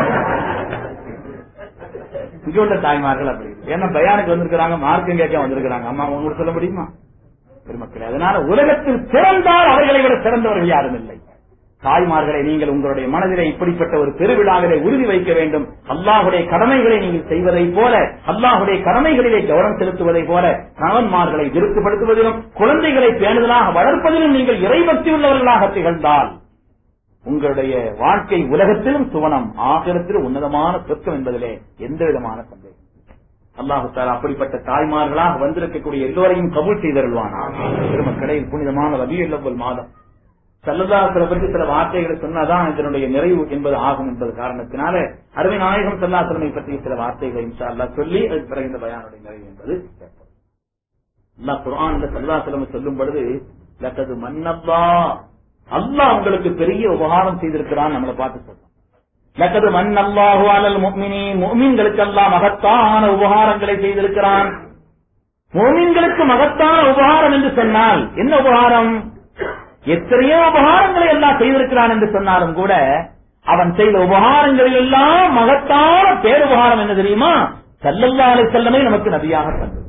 இங்க உள்ள தாய்மார்கள் அப்படி ஏன்னா பயானுக்கு வந்திருக்கிறாங்க மார்க்கம் கேட்க வந்திருக்கிறாங்க அம்மா உங்களுக்கு சொல்ல முடியுமா பெருமக்களே அதனால உலகத்தில் சிறந்தால் அவர்களை விட சிறந்தவர்கள் யாரும் இல்லை தாய்மார்களை நீங்கள் உங்களுடைய மனதிலே இப்படிப்பட்ட ஒரு பெருவிழாவிலே உறுதி வைக்க வேண்டும் அல்லாஹுடைய கடமைகளை நீங்கள் செய்வதை போல அல்லாஹுடைய கடமைகளிலே கவனம் செலுத்துவதை போல கணவன்மார்களை விருத்துப்படுத்துவதிலும் குழந்தைகளை பேணுதலாக வளர்ப்பதிலும் நீங்கள் இறைபக்தி உள்ளவர்களாக திகழ்ந்தால் உங்களுடைய வாழ்க்கை உலகத்திலும் சுவனம் ஆகிரத்திலும் உன்னதமான சொர்க்கம் என்பதிலே எந்த விதமான சந்தேகம் அல்லாஹு தாலா அப்படிப்பட்ட தாய்மார்களாக வந்திருக்கக்கூடிய எல்லோரையும் கபூல் செய்தருள்வான் பெருமக்களை புனிதமான ரபியுள்ளவல் மாதம் சல்லதாசரை பற்றி சில வார்த்தைகளை சொன்னாதான் இதனுடைய நிறைவு என்பது ஆகும் என்பது காரணத்தினால அருமை நாயகம் சல்லாசலமை பற்றிய சில வார்த்தைகளை இன்ஷா அல்லா சொல்லி அதுக்கு பிறகு இந்த பயானுடைய நிறைவு என்பது ஏற்படும் அல்லாஹ் குர்ஆன்ல சல்லாசலம் சொல்லும் பொழுது லக்கது மன்னப்பா அல்லாஹ் உங்களுக்கு பெரிய உபகாரம் செய்திருக்கிறான் நம்மளை பார்த்து சொல்றோம் லக்கது மன்னல்லாஹு அலல் முஃமினி முஃமின்களுக்கு அல்லாஹ் மகத்தான உபகாரங்களை செய்திருக்கிறான் முஃமின்களுக்கு மகத்தான உபகாரம் என்று சொன்னால் என்ன உபகாரம் எத்தனையோ உபகாரங்களை எல்லாம் செய்திருக்கிறான் என்று சொன்னாலும் கூட அவன் செய்த உபகாரங்களில் எல்லாம் மகத்தான பேருபகாரம் என்ன தெரியுமா சல்லல்லாலை செல்லமே நமக்கு நபியாக தந்தது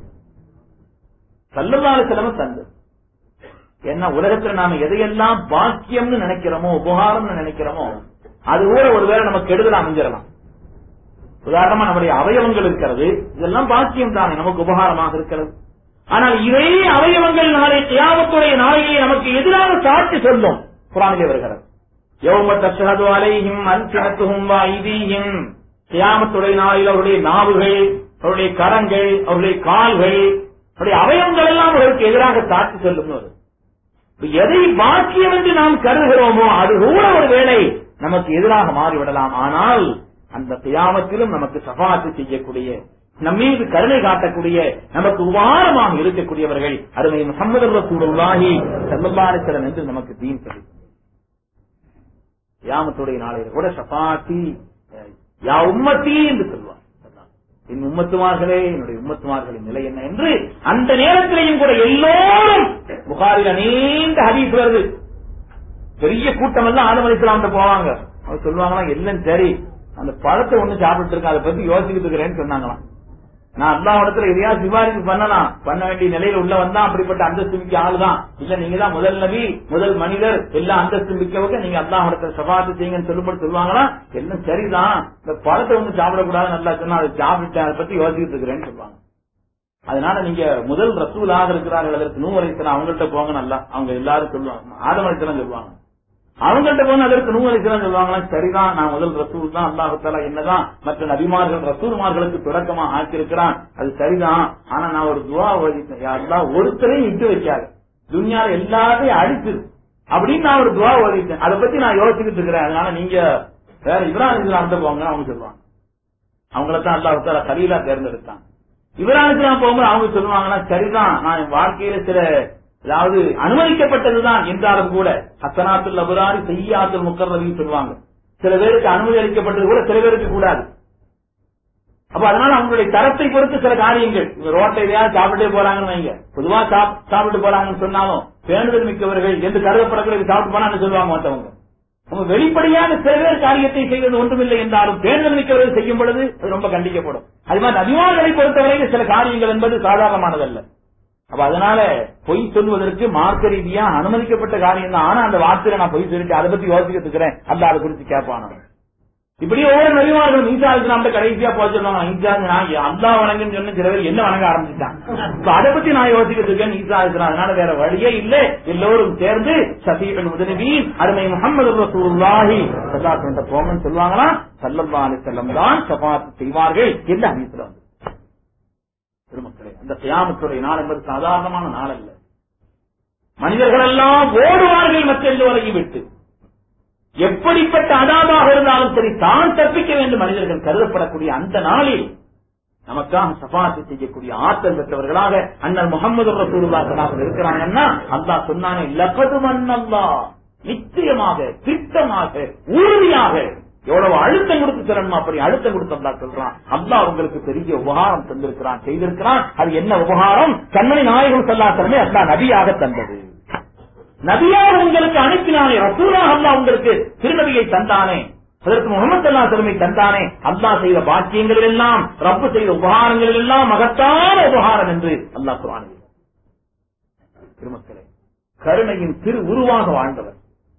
சல்லல்லாலை செல்லமே தந்தது ஏன்னா உலகத்துல நாம எதையெல்லாம் பாக்கியம்னு நினைக்கிறோமோ உபகாரம்னு நினைக்கிறோமோ அது கூட ஒருவேளை நமக்கு கெடுதல் அமைஞ்சிடலாம் உதாரணமா நம்முடைய அவயவங்கள் இருக்கிறது இதெல்லாம் பாக்கியம் தானே நமக்கு உபகாரமாக இருக்கிறது ஆனால் இவை அவயவங்கள் நாளை தியாகத்துடைய நாளையை நமக்கு எதிராக சாட்சி சொல்லும் குரானிலே வருகிறது யௌம தஷஹது அலைஹிம் அல்சினத்துஹும் வ ஐதீஹிம் கியாமத்துடைய நாளில் அவருடைய நாவுகள் அவருடைய கரங்கள் அவருடைய கால்கள் அவருடைய அவயவங்கள் எல்லாம் அவர்களுக்கு எதிராக சாட்சி சொல்லும் வரும். இப்ப எதை பாக்கியம் என்று நாம் கருதுகிறோமோ அது கூட ஒரு வேளை நமக்கு எதிராக மாறிவிடலாம் ஆனால் அந்த கியாமத்திலும் நமக்கு சபாத்து செய்யக்கூடிய நம்மீது கருணை காட்டக்கூடிய நமக்கு உபாரமாக இருக்கக்கூடியவர்கள் அருமை முகமது ரசூலுல்லாஹி ஸல்லல்லாஹு அலைஹி வஸல்லம் என்று நமக்கு தீன் சொல்லி கியாமத்துடைய நாளையில கூட ஷஃபாத்தி யா உம்மத்தி என்று சொல்வார் என் உம்மத்துமார்களே என்னுடைய உம்மத்துமார்களின் நிலை என்ன என்று அந்த நேரத்திலேயும் கூட எல்லோரும் புகாரில நீண்ட ஹதீஸ் வருது பெரிய கூட்டம் எல்லாம் ஆதம் அலிஸ்லாம்கிட்ட போவாங்க அவர் சொல்லுவாங்களாம் எல்லாம் சரி அந்த பழத்தை ஒண்ணு சாப்பிட்டு இருக்கேன் அதை பத்தி யோசிச்சுட்டு இருக்கிறேன்னு சொன்னாங்களாம் நான் அல்லா இடத்துல எதையா சிபாரிசு பண்ணலாம் பண்ண வேண்டிய நிலையில உள்ள வந்தா அப்படிப்பட்ட அந்தஸ்து மிக்க ஆள் தான் இல்ல நீங்க தான் முதல் நபி முதல் மனிதர் எல்லா அந்தஸ்து மிக்கவங்க நீங்க அல்லா இடத்துல சபாத்து செய்யுங்கன்னு சொல்லும்போது சொல்லுவாங்களா எல்லாம் சரிதான் இந்த பழத்தை ஒண்ணு சாப்பிடக்கூடாது நல்லா சொன்னா அதை சாப்பிட்டேன் அதை பத்தி யோசிச்சுட்டு இருக்கிறேன்னு சொல்லுவாங்க அதனால நீங்க முதல் ரசூலாக இருக்கிறார்கள் அதற்கு நூறு வயசுல அவங்கள்ட்ட போங்க நல்லா அவங்க எல்லாரும் சொல்லுவாங்க ஆதம் அலிஸ்லாம் சொல்லுவாங்க அவங்கள்ட்ட போன அதற்கு நூறு வயசுல சொல்லுவாங்களா சரிதான் நான் முதல் ரசூல் தான் அல்லாஹால என்னதான் மற்ற நபிமார்கள் ரசூல்மார்களுக்கு தொடக்கமா ஆக்கியிருக்கிறான் அது சரிதான் ஆனா நான் ஒரு துவா ஓதித்தேன் யாரெல்லாம் ஒருத்தரையும் விட்டு வைக்காது துன்யால எல்லாத்தையும் அழிச்சு அப்படின்னு நான் ஒரு துவா ஓதித்தேன் அதை பத்தி நான் யோசிச்சுட்டு இருக்கிறேன் அதனால நீங்க வேற இப்ராஹிம் இஸ்லாம்கிட்ட போங்க அவங்க சொல்லுவாங்க அவங்களத்தான் அல்லாஹால கலீலா தேர்ந்தெடுத்தாங்க இப்ராஹிம் இஸ்லாம் போகும்போது அவங்க சொல்லுவாங்கன்னா சரிதான் நான் என் வாழ்க்கையில சில அதாவது அனுமதிக்கப்பட்டதுதான் என்றாலும் கூட ஹசனாத்துல் அபுராரி செய்யாத்துல் முக்கர்ரவின்னு சொல்லுவாங்க சில பேருக்கு அனுமதி அளிக்கப்பட்டது கூட சில பேருக்கு கூடாது அப்ப அதனால அவங்களுடைய தரத்தை பொறுத்து சில காரியங்கள் இவங்க ரோட்டை எதையாவது சாப்பிட்டே போறாங்கன்னு வைங்க பொதுவா சாப்- சாப்பிட்டு போறாங்கன்னு சொன்னாலும் பேணுதல் மிக்கவர்கள் என்று கருதப்படக்கூடிய சாப்பிட்டு போனான்னு சொல்லுவாங்க மற்றவங்க நம்ம வெளிப்படையான சில பேர் காரியத்தை செய்வது ஒன்றுமில்லை என்றாலும் பேணுதல் மிக்கவர்கள் செய்யும் பொழுது அது ரொம்ப கண்டிக்கப்படும் அது மாதிரி அபிமானங்களை பொறுத்தவரையில் சில காரியங்கள் என்பது சாதாரணமானதல்ல அப்ப அதனால பொய் சொல்வதற்கு மார்க்க ரீதியா அனுமதிக்கப்பட்ட காரியம் தான் ஆனா அந்த வார்த்தையில நான் பொய் சொல்லிட்டு அதை பத்தி யோசிக்கிட்டு இருக்கிறேன் அல்ல அதை குறித்து கேட்பான இப்படி ஒவ்வொரு நபிமார்களும் ஈசா நம்ம கடைசியா போக சொல்லுவாங்க ஈசா நான் அல்லா வணங்குன்னு சொன்ன சில பேர் என்ன வணங்க ஆரம்பிச்சுட்டான் இப்ப அதை பத்தி நான் யோசிக்கிட்டு இருக்கேன் ஈசா இருக்கிறான் அதனால வேற வழியே இல்ல எல்லோரும் சேர்ந்து சஃபீபன் உதவி அருமை முகமது ரசூலுல்லாஹி சல்லாசன் போங்கன்னு சொல்லுவாங்களா சல்லல்லா அலி செல்லம் தான் சபாத் செய்வார்கள் என்று ஹதீஸ்ல வந்து பெருமக்களே அந்த கியாமத்துடைய நாள் என்பது சாதாரணமான நாள் அல்ல மனிதர்கள் எல்லாம் ஓடுவார்கள் மற்ற எல்லோரையும் விட்டு எப்படிப்பட்ட அதாபாக இருந்தாலும் சரி தான் தப்பிக்க வேண்டும் மனிதர்கள் கருதப்படக்கூடிய அந்த நாளில் நமக்காக சபாத்து செய்யக்கூடிய ஆற்றல் பெற்றவர்களாக அண்ணன் முகமது ரசூலுல்லாஹ் இருக்கிறாங்கன்னா அல்லாஹ் சொன்னானே லகது மன்னல்லா நிச்சயமாக திட்டமாக உறுதியாக எவ்வளவு அழுத்தம் கொடுத்து சொல்லணும் அப்படி அழுத்தம் கொடுத்து அல்லா சொல்றான் அல்லாஹ் உங்களுக்கு பெரிய உபகாரம் தந்திருக்கிறான் செய்திருக்கிறான் அது என்ன உபகாரம் கண்மணி நாயகம் சொல்லாத்தனமே அல்லாஹ் நபியாக தந்தது நபியாக உங்களுக்கு அனுப்பினானே ரசூலாக அல்லாஹ் உங்களுக்கு திருநபியை தந்தானே அதற்கு முகமது அல்லா திறமை தந்தானே அல்லாஹ் செய்த பாக்கியங்களில் எல்லாம் ரப்பு செய்த உபகாரங்களில் எல்லாம் மகத்தான உபகாரம் என்று அல்லாஹ் குரானில் திருமக்களே கருணையின் திரு உருவாக வாழ்ந்தவர்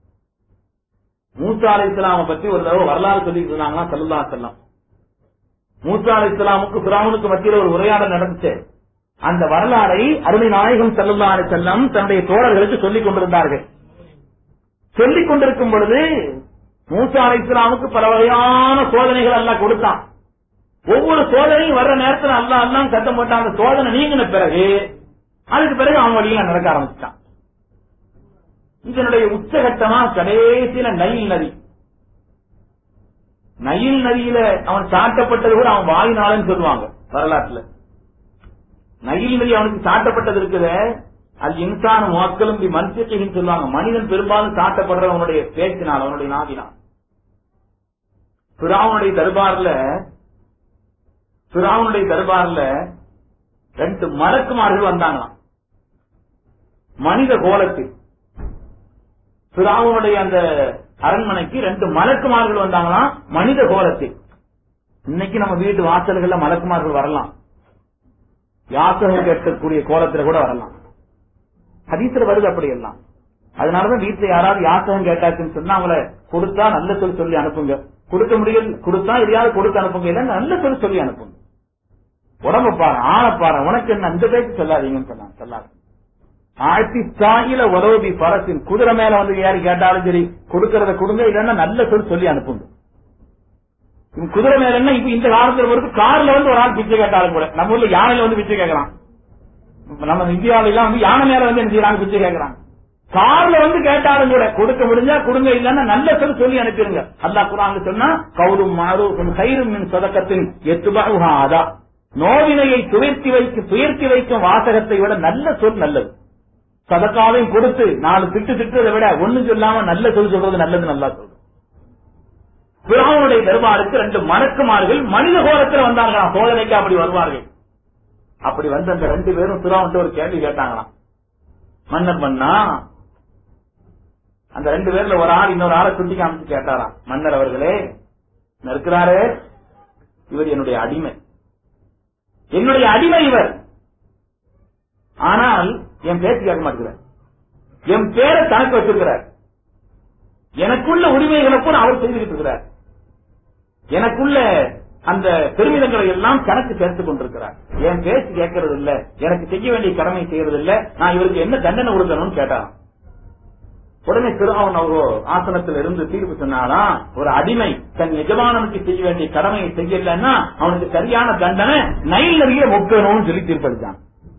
மூசா அலை இஸ்லாமை பற்றி ஒரு தடவை வரலாறு சொல்லிட்டு இருந்தாங்கன்னா சல்லா செல்லாம் மூசா அலை இஸ்லாமுக்கு பிராமனுக்கு மத்தியில் ஒரு உரையாடல் நடந்துச்சு அந்த வரலாறை அருமை நாயகம் சல்லா அலி செல்லம் தன்னுடைய தோழர்களுக்கு சொல்லிக் கொண்டிருந்தார்கள் சொல்லிக் கொண்டிருக்கும் பொழுது மூசா அலை இஸ்லாமுக்கு பல வகையான சோதனைகள் எல்லாம் கொடுத்தான் ஒவ்வொரு சோதனையும் வர்ற நேரத்தில் அல்லா எல்லாம் சத்தம் போட்டான் அந்த சோதனை நீங்கின பிறகு அதுக்கு பிறகு அவன் வழியில நடக்க ஆரம்பிச்சிட்டான் இதனுடைய உச்சகட்டமா கடைசியில நயில் நதி நயில் நதியில அவன் சாட்டப்பட்டது கூட அவன் வாயினாலன்னு சொல்லுவாங்க வரலாற்றுல நயில் நதி அவனுக்கு சாட்டப்பட்டது இருக்குது அது இன்சான மக்களும் மனுஷத்தையும் சொல்லுவாங்க மனிதன் பெரும்பாலும் சாட்டப்படுற அவனுடைய பேச்சினால் அவனுடைய நாவினால் பிராவனுடைய தர்பார்ல பிராவனுடைய தர்பார்ல ரெண்டு மலக்குமார்கள் வந்தாங்களாம் மனித கோலத்தில் பிராவனுடைய அந்த அரண்மனைக்கு ரெண்டு மலக்குமார்கள் வந்தாங்களாம் மனித கோலத்தில் இன்னைக்கு நம்ம வீட்டு வாசல்கள்ல மலக்குமார்கள் வரலாம் யாசகம் கேட்கக்கூடிய கோலத்துல கூட வரலாம் ஹதீஸ்ல வருது அப்படி எல்லாம் அதனாலதான் வீட்டுல யாராவது யாசகம் கேட்டாச்சுன்னு சொன்னா அவங்கள கொடுத்தா நல்ல சொல் சொல்லி அனுப்புங்க கொடுக்க முடியல கொடுத்தா எதையாவது கொடுத்து அனுப்புங்க இல்ல நல்ல சொல் சொல்லி அனுப்புங்க உடம்ப பாரு ஆளை பாரு உனக்கு என்ன அந்த பேச்சு சொல்லாதீங்கன்னு சொன்னாங்க சொல்லாது ஆட்சி தாயில உறவுபி பரசின் குதிரை மேல வந்து யாரு கேட்டாலும் சரி கொடுக்கறத கொடுங்க இல்லன்னா நல்ல சொல் சொல்லி அனுப்புங்க இவன் குதிரை மேல என்ன இப்ப இந்த காலத்துல பொறுத்து கார்ல வந்து ஒரு ஆள் பிச்சை கேட்டாலும் கூட நம்ம ஊர்ல யானையில வந்து பிச்சை கேட்கறான் இப்ப நம்ம இந்தியாவில எல்லாம் வந்து யானை மேல வந்து என்ன செய்யறாங்க பிச்சை கேட்கறாங்க கார்ல வந்து கேட்டாலும் கூட கொடுக்க முடிஞ்சா கொடுங்க இல்லன்னா நல்ல சொல் சொல்லி அனுப்பிடுங்க அல்லாஹ் குரான் சொன்னா கவுலும் மாறும் கயிறும் மின் சொதக்கத்தின் எத்துபாதா நோவினையை துயர்த்தி வைக்கும் துயர்த்தி வைக்கும் வாசகத்தை விட நல்ல சொல் நல்லது சதக்காவையும் கொடுத்து நாலு திட்டு திட்டுறதை விட ஒண்ணும் சொல்லாம நல்ல சொல் சொல்றது நல்லது நல்லா சொல்றது பிராவனுடைய தர்பாருக்கு ரெண்டு மணக்குமார்கள் மனித கோலத்தில் வந்தார்களாம் சோதனைக்கு அப்படி வருவார்கள் அப்படி வந்து அந்த ரெண்டு பேரும் பிராவன் ஒரு கேள்வி கேட்டாங்களாம் மன்னர் மன்னா அந்த ரெண்டு பேர்ல ஒரு ஆள் இன்னொரு ஆளை சுட்டி காமிச்சு கேட்டாராம் மன்னர் அவர்களே இருக்கிறாரு இவர் என்னுடைய அடிமை என்னுடைய அடிமை இவர் ஆனால் என் பேச்சு கேட்க மாட்டேங்கிறார் என் பேரை தனக்கு வச்சிருக்கிறார் எனக்குள்ள உரிமைகளை கூட அவர் செய்துகிட்டு இருக்கிறார் எனக்குள்ள அந்த பெருமிதங்களை எல்லாம் கணக்கு சேர்த்துக் கொண்டிருக்கிறார் என் பேச்சு கேட்கறது இல்ல எனக்கு செய்ய வேண்டிய கடமை செய்யறது இல்ல நான் இவருக்கு என்ன தண்டனை கொடுக்கணும்னு கேட்டாராம் உடனே திருமாவன் அவரோ ஆசனத்தில் இருந்து தீர்ப்பு சொன்னாலாம் ஒரு அடிமை தன் எஜமானனுக்கு செய்ய வேண்டிய கடமையை செய்யலன்னா அவனுக்கு சரியான தண்டனை நைல் நதியில முக்கணும்னு சொல்லி தீர்ப்பளிச்சான்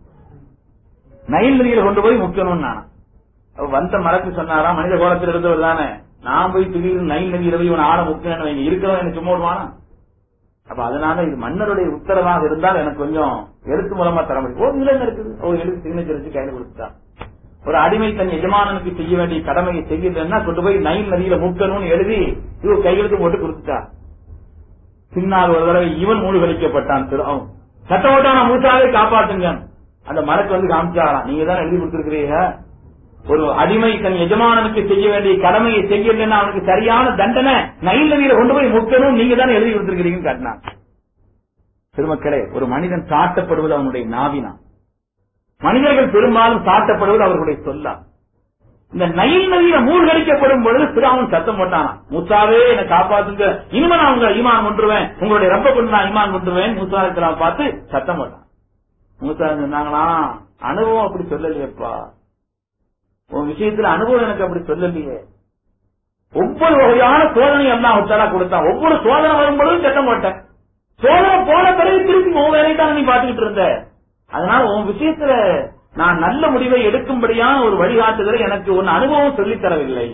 நைல் நதியில கொண்டு போய் முக்கணும்னு நான் வந்த மரத்து சொன்னாராம் மனித கோலத்தில் இருந்தவர் தானே நான் போய் திடீர்னு நைல் நதியில போய் இவன் ஆள முக்கியம் வைங்க இருக்கிறவன் எனக்கு சும்மா விடுவானா அப்ப அதனால இது மன்னருடைய உத்தரவாக இருந்தால் எனக்கு கொஞ்சம் எழுத்து மூலமா தர முடியும் ஓ இதுல என்ன இருக்குது ஓ எழுத்து சிக்னேச்சர் வச்சு கையில கொடுத்துட்டா ஒரு அடிமை தன் எஜமானனுக்கு செய்ய வேண்டிய கடமையை செய்யலன்னா கொண்டு போய் நைல் நதியில முக்கணும்னு எழுதி இவ கையெழுத்து போட்டு கொடுத்துட்டா பின்னால் ஒரு தடவை இவன் மூழ்கடிக்கப்பட்டான் திரு அவன் சட்டம் ஓட்டான மூச்சாவே காப்பாத்துங்க அந்த மரக்கு வந்து காமிச்சாராம் நீங்க தான் எழுதி கொடுத்திருக்கிறீங்க ஒரு அடிமை தன் எஜமானனுக்கு செய்ய வேண்டிய கடமையை செய்யலன்னா அவனுக்கு சரியான தண்டனை நைல் நதியில கொண்டு போய் முக்கணும் நீங்க தான் எழுதி கொடுத்திருக்கிறீங்கன்னு காட்டினான் திருமக்களே ஒரு மனிதன் சாட்டப்படுவது அவனுடைய நாவினான் மனிதர்கள் பெரும்பாலும் சாட்டப்படுவது அவர்களுடைய சொல்லா இந்த நயில் நதியில மூழ்கடிக்கப்படும் பொழுது பிராமன் சத்தம் போட்டானா மூசாவே என்னை காப்பாத்துங்க இனிமே நான் உங்களை ஈமான் கொண்டுருவேன் உங்களுடைய ரப்ப கொண்டு நான் ஈமான் கொண்டுருவேன் மூசா இருக்கிறான் பார்த்து சத்தம் போட்டான் மூசா சொன்னாங்களா அனுபவம் அப்படி சொல்லலையேப்பா உன் விஷயத்துல அனுபவம் எனக்கு அப்படி சொல்லலையே ஒவ்வொரு வகையான சோதனை எல்லாம் ஒத்தலா கொடுத்தான் ஒவ்வொரு சோதனை வரும்பொழுதும் சட்டம் போட்டேன் சோதனை போன பிறகு திருப்பி உன் வேலையை தான் நீ பாத்துக்கிட்டு இருந்த அதனால உன் விஷயத்துல நான் நல்ல முடிவை எடுக்கும்படியான ஒரு வழிகாட்டுதலை எனக்கு உன் அனுபவம் சொல்லித் தரவில்லை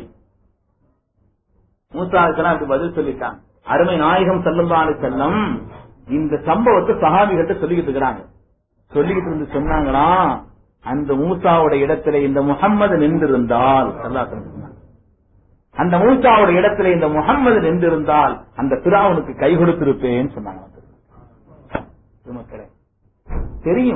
மூசாவுக்கெல்லாம் அப்படி பதில் சொல்லிட்டான் அருமை நாயகம் செல்லும்பாடு செல்லம் இந்த சம்பவத்தை சகாபிகிட்ட சொல்லிக்கிட்டு இருக்கிறாங்க சொல்லிக்கிட்டு இருந்து சொன்னாங்களாம் அந்த மூசாவோட இடத்துல இந்த முகம்மது நின்றிருந்தால் சொன்னாங்க அந்த மூசாவோட இடத்துல இந்த முகம்மது நின்றிருந்தால் அந்த பிராவனுக்கு கை கொடுத்திருப்பேன்னு சொன்னாங்க மக்களே தெரியும்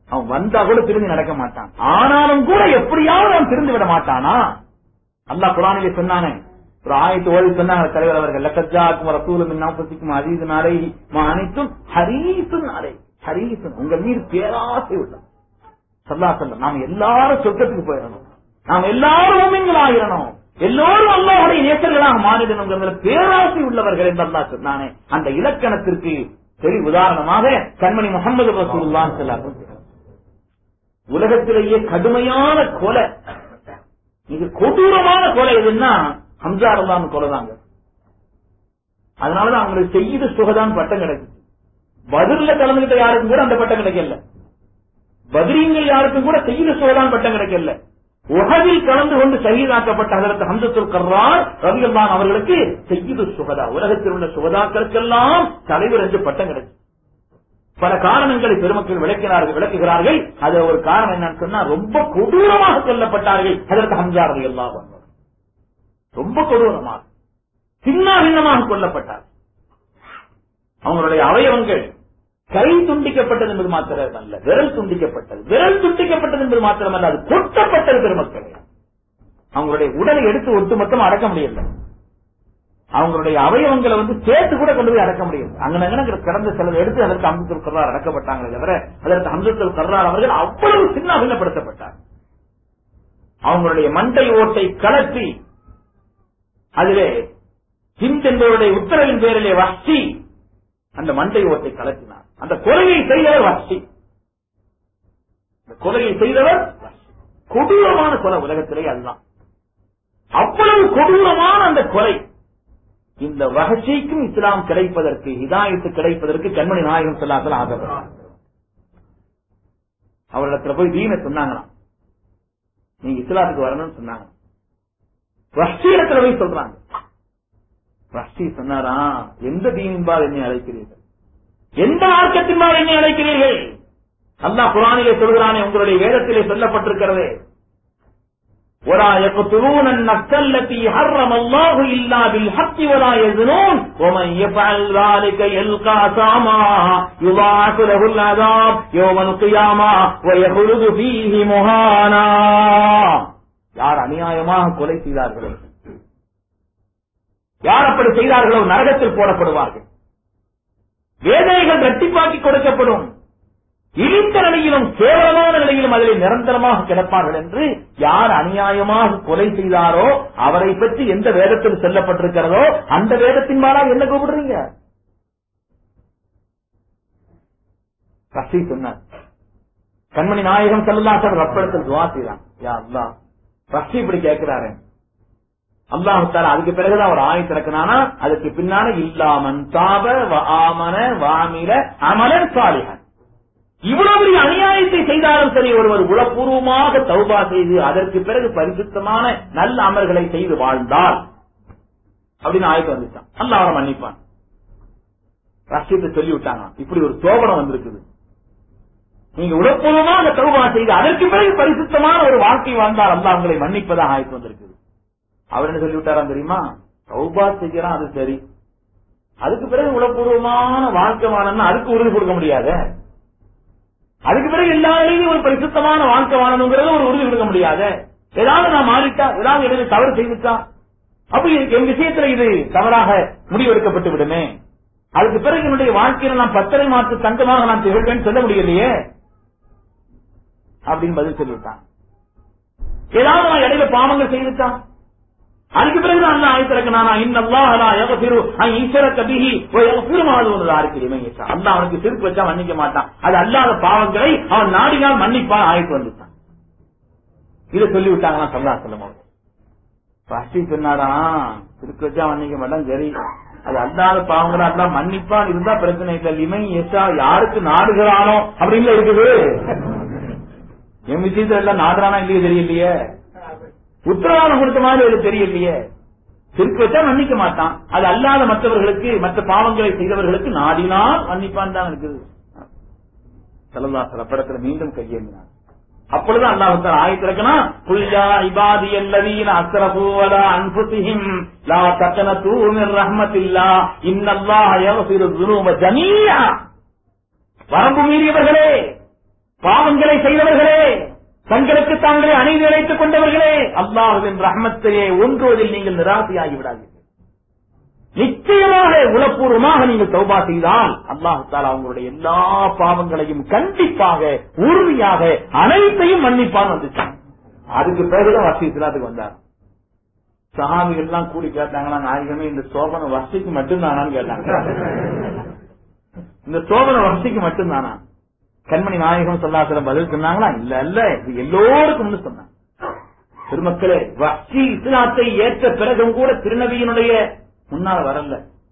அவன் வந்தா கூட திரும்பி நடக்க மாட்டான் ஆனாலும் கூட எப்படியாவது அவன் திருந்து விட மாட்டானா அல்லாஹ் குரானிலே சொன்னானே ஒரு ஆயத்து ஓடி சொன்னாங்க தலைவர் அவர்கள் லக்கஜாக்கும் ரசூலும் நாற்பத்திக்கும் அதீது நாளை அனைத்தும் ஹரீசுன் நாளை ஹரீசுன் உங்கள் மீது பேராசை உள்ளது சொல்லா சொல்ல நாம் எல்லாரும் சொர்க்கத்துக்கு போயிடணும் நாம் எல்லாரும் உண்மைங்களாயிரணும் எல்லோரும் அல்லாஹுடைய நேசர்களாக மாறிடணுங்கிறதுல பேராசை உள்ளவர்கள் என்று அல்லாஹ் சொன்னானே அந்த இலக்கணத்திற்கு சரி உதாரணமாக கண்மணி முகமது ரசூல்லான் சொல்லார்கள் உலகத்திலேயே கடுமையான கொலை இது கொடூரமான கொலை எதுன்னா ஹம்சா ரல்லான் கொலை தாங்க அதனாலதான் அவங்களுக்கு செய்து சுகதான் பட்டம் கிடைக்குது பதில கலந்துகிட்ட யாருக்கும் கூட அந்த பட்டம் கிடைக்கல பதிரீங்கள் யாருக்கும் கூட செய்து சுகதான் பட்டம் கிடைக்கல உகவில் கலந்து கொண்டு சகிதாக்கப்பட்ட அதற்கு ஹம்சத்துல் கர்ரார் ரவியல்லான் அவர்களுக்கு செய்து சுகதா உலகத்தில் உள்ள சுகதாக்களுக்கெல்லாம் தலைவர் என்று பட்டம் கிடைச்சு பல காரணங்களை பெருமக்கள் விளக்கினார்கள் விளக்குகிறார்கள் அது ஒரு காரணம் என்னன்னு சொன்னா ரொம்ப கொடூரமாக கொல்லப்பட்டார்கள் அதற்கு ஹம்சா ரவி எல்லாம் ரொம்ப கொடூரமாக சின்ன பின்னமாக கொல்லப்பட்டார் அவங்களுடைய அவயவங்கள் கை துண்டிக்கப்பட்டது என்பது மாத்திரம் அல்ல விரல் துண்டிக்கப்பட்டது விரல் துண்டிக்கப்பட்டது என்பது மாத்திரமல்ல அது கொட்டப்பட்டது பெருமக்கள் அவங்களுடைய உடலை எடுத்து ஒட்டுமொத்தம் அடக்க முடியல அவங்களுடைய அவயவங்களை வந்து சேர்த்து கூட கொண்டு போய் அடக்க முடியும் அங்க கிடந்த சிலர் எடுத்து அதற்கு அம்சத்துல் கர்ரார் அடக்கப்பட்டாங்களே தவிர அதற்கு அம்சத்துல் கர்ரார் அவர்கள் அவ்வளவு சின்ன அபிநப்படுத்தப்பட்டார் அவங்களுடைய மண்டை ஓட்டை கலத்தி அதிலே ஹிந்த் என்பவருடைய உத்தரவின் பேரிலே வஷ்டி அந்த மண்டை ஓட்டை கலத்தினார் அந்த கொலையை செய்தவர் வஷ்டி கொலையை செய்தவர் கொடூரமான கொலை உலகத்திலே அதுதான் அவ்வளவு கொடூரமான அந்த கொலை இந்த வகசைக்கும் இஸ்லாம் கிடைப்பதற்கு ஹிதாயத்து கிடைப்பதற்கு கண்மணி நாயகம் சொல்லாசல் ஆகப்பட்டார் அவரிடத்துல போய் தீன சொன்னாங்களாம் நீங்க இஸ்லாத்துக்கு வரணும்னு சொன்னாங்க ரஷ்டி இடத்துல போய் சொல்றாங்க ரஷ்டி சொன்னாரா எந்த தீனின்பால் என்னை அழைக்கிறீர்கள் எந்த மார்க்கத்தின்பால் என்னை அழைக்கிறீர்கள் அல்லாஹ் குரானிலே சொல்கிறானே உங்களுடைய வேதத்திலே சொல்லப்பட்டிருக்கிறதே ولا يقتلون النفس التي حرم الله إلا بالحق ولا يزنون ومن يفعل ذلك يلقى أثاما يضاعف له العذاب يوم القيامة ويخلد فيه مهانا யார் அநியாயமாக கொலை செய்தார்களோ யார் அப்படி செய்தார்களோ நரகத்தில் போடப்படுவார்கள் வேதனைகள் இரட்டிப்பாக்கி கொடுக்கப்படும் இழிந்த நிலையிலும் கேவலமான நிலையிலும் அதில் நிரந்தரமாக கிடப்பார்கள் என்று யார் அநியாயமாக கொலை செய்தாரோ அவரை பற்றி எந்த வேதத்தில் சொல்லப்பட்டிருக்கிறதோ அந்த வேதத்தின் மாறா என்ன கூப்பிடுறீங்க கசி சொன்னார் கண்மணி நாயகம் செல்லாசர் ரப்படத்தில் துவா செய்யறான் யா அல்லா ரஷ்டி இப்படி கேட்கிறாரு அல்லாஹு தாலா அதுக்கு பிறகுதான் ஒரு ஆயத்து இறக்குனானா அதுக்கு பின்னால இல்லாமன் தாப வ ஆமன வாமில அமலன் சாலிஹன் இவ்வளவு பெரிய அநியாயத்தை செய்தாலும் சரி ஒருவர் உளப்பூர்வமாக தௌபா செய்து அதற்கு பிறகு பரிசுத்தமான நல்ல அமல்களை செய்து வாழ்ந்தால் அப்படின்னு ஆயத்து வந்துட்டான் அல்ல அவரை மன்னிப்பான் ரஷ்யத்தை சொல்லி விட்டாங்க இப்படி ஒரு சோபனம் வந்திருக்குது நீங்க உளப்பூர்வமாக தௌபா செய்து அதற்கு பிறகு பரிசுத்தமான ஒரு வாழ்க்கை வாழ்ந்தால் அல்ல அவங்களை மன்னிப்பதாக ஆயத்து வந்திருக்குது அவர் என்ன சொல்லி விட்டாரா தெரியுமா தௌபா செய்யறான் அது சரி அதுக்கு பிறகு உளப்பூர்வமான வாழ்க்கை வாழணும்னா அதுக்கு உறுதி கொடுக்க முடியாது அதுக்கு பிறகு எல்லா நிலையிலும் ஒரு பரிசுத்தமான வாழ்க்கை வாழணுங்கிறது ஒரு உறுதி கொடுக்க முடியாது ஏதாவது நான் மாறிட்டா ஏதாவது எனக்கு தவறு செய்துட்டா அப்ப என் விஷயத்துல இது தவறாக முடிவெடுக்கப்பட்டு விடுமே அதுக்கு பிறகு என்னுடைய வாழ்க்கையில நான் பத்தரை மாற்று தங்கமாக நான் திகழ்வேன்னு சொல்ல முடியலையே அப்படின்னு பதில் சொல்லிவிட்டான் ஏதாவது நான் இடையில பாவங்கள் செய்துட்டான் அதுக்கு பிறகு தான் அல்லா ஆயத்திறக்க நானா இன்னல்லாஹ் லா யக்ஃபிரு அன் யுஷ்ரக பிஹி வ யக்ஃபிரு மா தூன ذلك லிமன் யஷா அல்லாஹ் அவனுக்கு சிறுக்கு வச்சா மன்னிக்க மாட்டான் அது அல்லாத பாவங்களை அவன் நாடினால் மன்னிப்பான் ஆயத்து வந்துட்டான் இதை சொல்லி விட்டாங்களா சல்லா சொல்லம் அவங்க பசி சொன்னாரா சிறுக்கு வச்சா மன்னிக்க மாட்டான் சரி அது அல்லாத பாவங்களை அல்லாஹ் மன்னிப்பான் இருந்தா பிரச்சனை இல்லை லிமன் யஷா யாருக்கு நாடுகிறானோ அப்படின்னு இருக்குது என் விஷயத்துல எல்லாம் நாடுறானா இல்லையே தெரியலையே உத்தரவாதம் கொடுத்த மாதிரி அது தெரியலையே சிறுக்கு வச்சா மன்னிக்க மாட்டான் அது அல்லாத மற்றவர்களுக்கு மற்ற பாவங்களை செய்தவர்களுக்கு நாடினால் மன்னிப்பான் தான் இருக்குது சலல்லாசல படத்துல மீண்டும் கையேந்தினார் அப்பொழுது அல்லாஹ் ஆயத்திறக்கனா புல்யா இபாதி அல்லதீன அஸ்ரஃபூவலா அன்புசிஹிம் லா தக்கனதூ மின் ரஹ்மத்தில்லா இன்னல்லாஹ யக்ஃபிரு ذுனூப ஜமீஆ வரம்பு மீறியவர்களே பாவங்களை செய்தவர்களே தங்களுக்கு தாங்களே அநீதி இழைத்துக் கொண்டவர்களே அல்லாஹுவின் ரஹ்மத்தையே ஒன்றுவதில் நீங்கள் நிராசையாகி விடாதீர்கள் நிச்சயமாக உளப்பூர்வமாக நீங்கள் தௌபா செய்தால் அல்லாஹு தாலா அவங்களுடைய எல்லா பாவங்களையும் கண்டிப்பாக உறுதியாக அனைத்தையும் மன்னிப்பான் வந்துச்சு அதுக்கு பிறகுதான் வசி இஸ்லாத்துக்கு வந்தார் சஹாபிகள் எல்லாம் கூடி கேட்டாங்களா நாயகமே இந்த சோபன வசதிக்கு மட்டும்தானான்னு கேட்டாங்க இந்த சோபன வசதிக்கு மட்டும்தானா கண்மணி நாயகம் சொல்லாசிரம் பதில் சொன்னாங்களா இல்ல இல்ல இது எல்லோருக்கும் சொன்னாங்க பெருமக்களே வசி இஸ்லாத்தை ஏற்ற பிறகும் கூட திருநபியினுடைய முன்னால வரல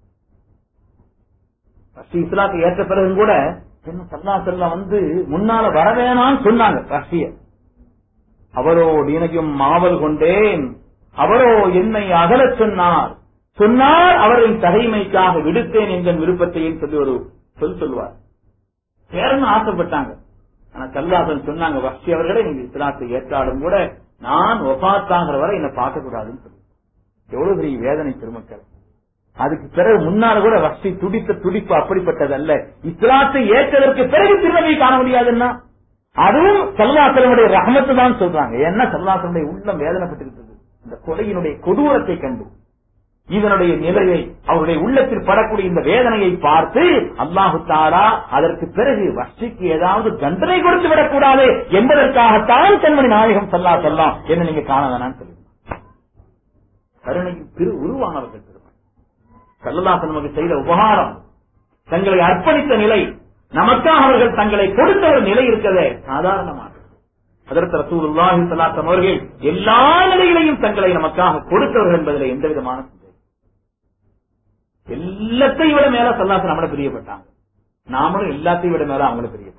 வசி இஸ்லாத்தை ஏற்ற பிறகும் கூட என்ன சல்லா செல்லம் வந்து முன்னால வர வேணாம்னு சொன்னாங்க ரஷ்ய அவரோடு இணையும் மாவல் கொண்டேன் அவரோ என்னை அகலச் சொன்னார் சொன்னார் அவரின் தகைமைக்காக விடுத்தேன் என்ற விருப்பத்தையும் சொல்லி ஒரு சொல் சொல்லுவார் சேரன்னு ஆசைப்பட்டாங்க ஆனா கல்லாசன் சொன்னாங்க வஷி அவர்களே நீங்க இஸ்லாத்தை ஏற்றாலும் கூட நான் ஒபாத்தாங்கிற வரை என்னை பார்க்க கூடாதுன்னு சொல்லி எவ்வளவு பெரிய வேதனை பெருமக்கள் அதுக்கு பிறகு முன்னால கூட வஷி துடித்த துடிப்பு அப்படிப்பட்டது அல்ல இஸ்லாத்தை ஏற்றதற்கு பிறகு திருநபியை காண முடியாதுன்னா அதுவும் சல்லாசலமுடைய ரஹமத்து தான் சொல்றாங்க ஏன்னா சல்லாசலமுடைய உள்ளம் வேதனைப்பட்டிருக்கிறது இந்த கொலையினுடைய கொடூரத்தை கண்டு இதனுடைய நிலையை அவருடைய உள்ளத்தில் படக்கூடிய இந்த வேதனையை பார்த்து அல்லாஹு தாரா அதற்கு பிறகு வஷிக்கு ஏதாவது தண்டனை கொடுத்து விடக்கூடாது என்பதற்காகத்தான் கண்மணி நாயகம் சல்லா சொல்லலாம் என்ன நீங்க காண வேணாம்னு சொல்லி கருணையின் திரு உருவானவர்கள் பெருமாள் சல்லல்லாசன் நமக்கு செய்த உபகாரம் தங்களை அர்ப்பணித்த நிலை நமக்காக அவர்கள் தங்களை கொடுத்த ஒரு நிலை இருக்கதே சாதாரணமாக அதற்கு ரசூலுல்லாஹி ஸல்லல்லாஹு அவர்கள் எல்லா நிலையிலையும் தங்களை நமக்காக கொடுத்தவர்கள் என்பதில் எந்த விதமான சந்தேகம் எல்லாத்தையும் விட மேல சல்லாசன் நம்மள பிரியப்பட்டாங்க நாமளும் எல்லாத்தையும் விட மேல அவங்கள பிரியப்படும்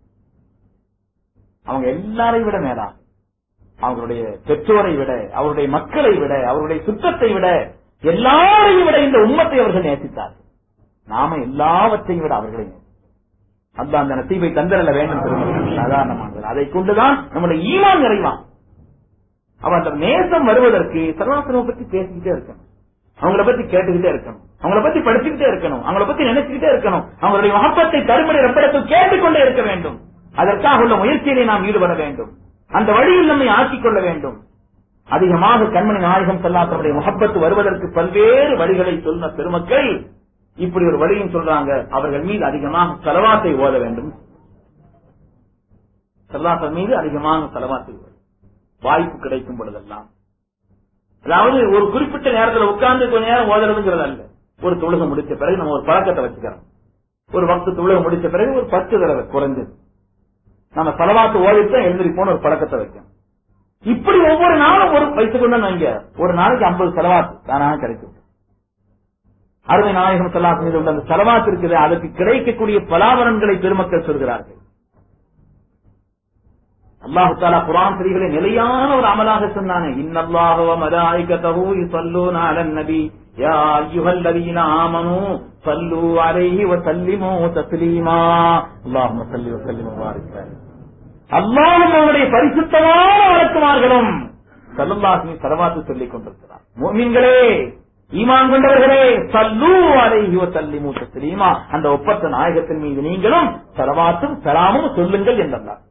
அவங்க எல்லாரையும் விட மேலா அவங்களுடைய பெற்றோரை விட அவருடைய மக்களை விட அவருடைய சுற்றத்தை விட எல்லாரையும் விட இந்த உம்மத்தை அவர்கள் நேசித்தார்கள் நாம எல்லாவற்றையும் விட அவர்களை நேசித்தார் அந்த அந்த நசீபை தந்திரல வேண்டும் பெருமக்கள் சாதாரணமானது அதை கொண்டுதான் நம்முடைய ஈமான் நிறைவான் அவ அந்த நேசம் வருவதற்கு சர்வாசனவை பத்தி பேசிக்கிட்டே இருக்கணும் அவங்கள பத்தி கேட்டுக்கிட்டே இருக்கணும் அவங்கள பத்தி படிச்சுக்கிட்டே இருக்கணும் அவங்கள பத்தி நினைச்சுக்கிட்டே இருக்கணும் அவங்களுடைய மகப்பத்தை தருமடி ரப்படத்தில் கேட்டுக்கொண்டே இருக்க வேண்டும் அதற்காக உள்ள முயற்சியிலே நாம் ஈடுபட வேண்டும் அந்த வழியில் நம்மை ஆக்கிக் கொள்ள வேண்டும் அதிகமாக கண்மணி நாயகம் செல்லாத்தனுடைய முகப்பத்து வருவதற்கு பல்வேறு வழிகளை சொன்ன பெருமக்கள் இப்படி ஒரு வழியும் சொல்றாங்க அவர்கள் மீது அதிகமாக செலவாத்தை ஓத வேண்டும் செல்லாத்தர் மீது அதிகமாக செலவாத்தை ஓத வாய்ப்பு கிடைக்கும் பொழுதெல்லாம் அதாவது ஒரு குறிப்பிட்ட நேரத்தில் உட்கார்ந்து கொஞ்ச நேரம் ஓதுறதுங்கிறது அல்ல ஒரு தொழுகை முடிச்ச பிறகு நம்ம ஒரு பழக்கத்தை வச்சுக்கிறோம் ஒரு வக்து தொழுகை முடிச்ச பிறகு ஒரு பத்து தடவை குறைஞ்சது நம்ம செலவாத்து ஓதிட்டு எழுந்திரி போன ஒரு பழக்கத்தை வைக்கணும் இப்படி ஒவ்வொரு நாளும் ஒரு வைத்துக்கொண்டு வைங்க ஒரு நாளைக்கு ஐம்பது செலவாத்து தானாக கிடைக்கும் அருமை நாயகம் செல்லாத்து மீது உள்ள அந்த செலவாத்து இருக்குது அதற்கு கிடைக்கக்கூடிய பலாபலன்களை பெருமக்கள் சொல்கிறார்கள் அல்லாஹு தாலா குரான் சரிகளை நிலையான ஒரு அமலாக சொன்னானே இன்னல்லாஹுவ மலாயிகதஹு யுஸல்லூன அலன் நபி யா அய்யுஹல்லதீன ஆமனூ ஸல்லூ அலைஹி வ சல்லிமூ தஸ்லீமா அல்லாஹும்ம ஸல்லி வ சல்லிம் முபாரக் அல்லாஹ்வும் அவருடைய பரிசுத்தமான வழக்குமார்களும் ஸல்லல்லாஹு சலவாத்து சொல்லிக் கொண்டிருக்கிறார் முஃமின்களே ஈமான் கொண்டவர்களே சல்லூ அலைஹி வ சல்லிமூ தஸ்லீமா அந்த ஒப்பற்ற நாயகத்தின் மீது நீங்களும் சலவாத்தும் சலாமும் சொல்லுங்கள் என்றார்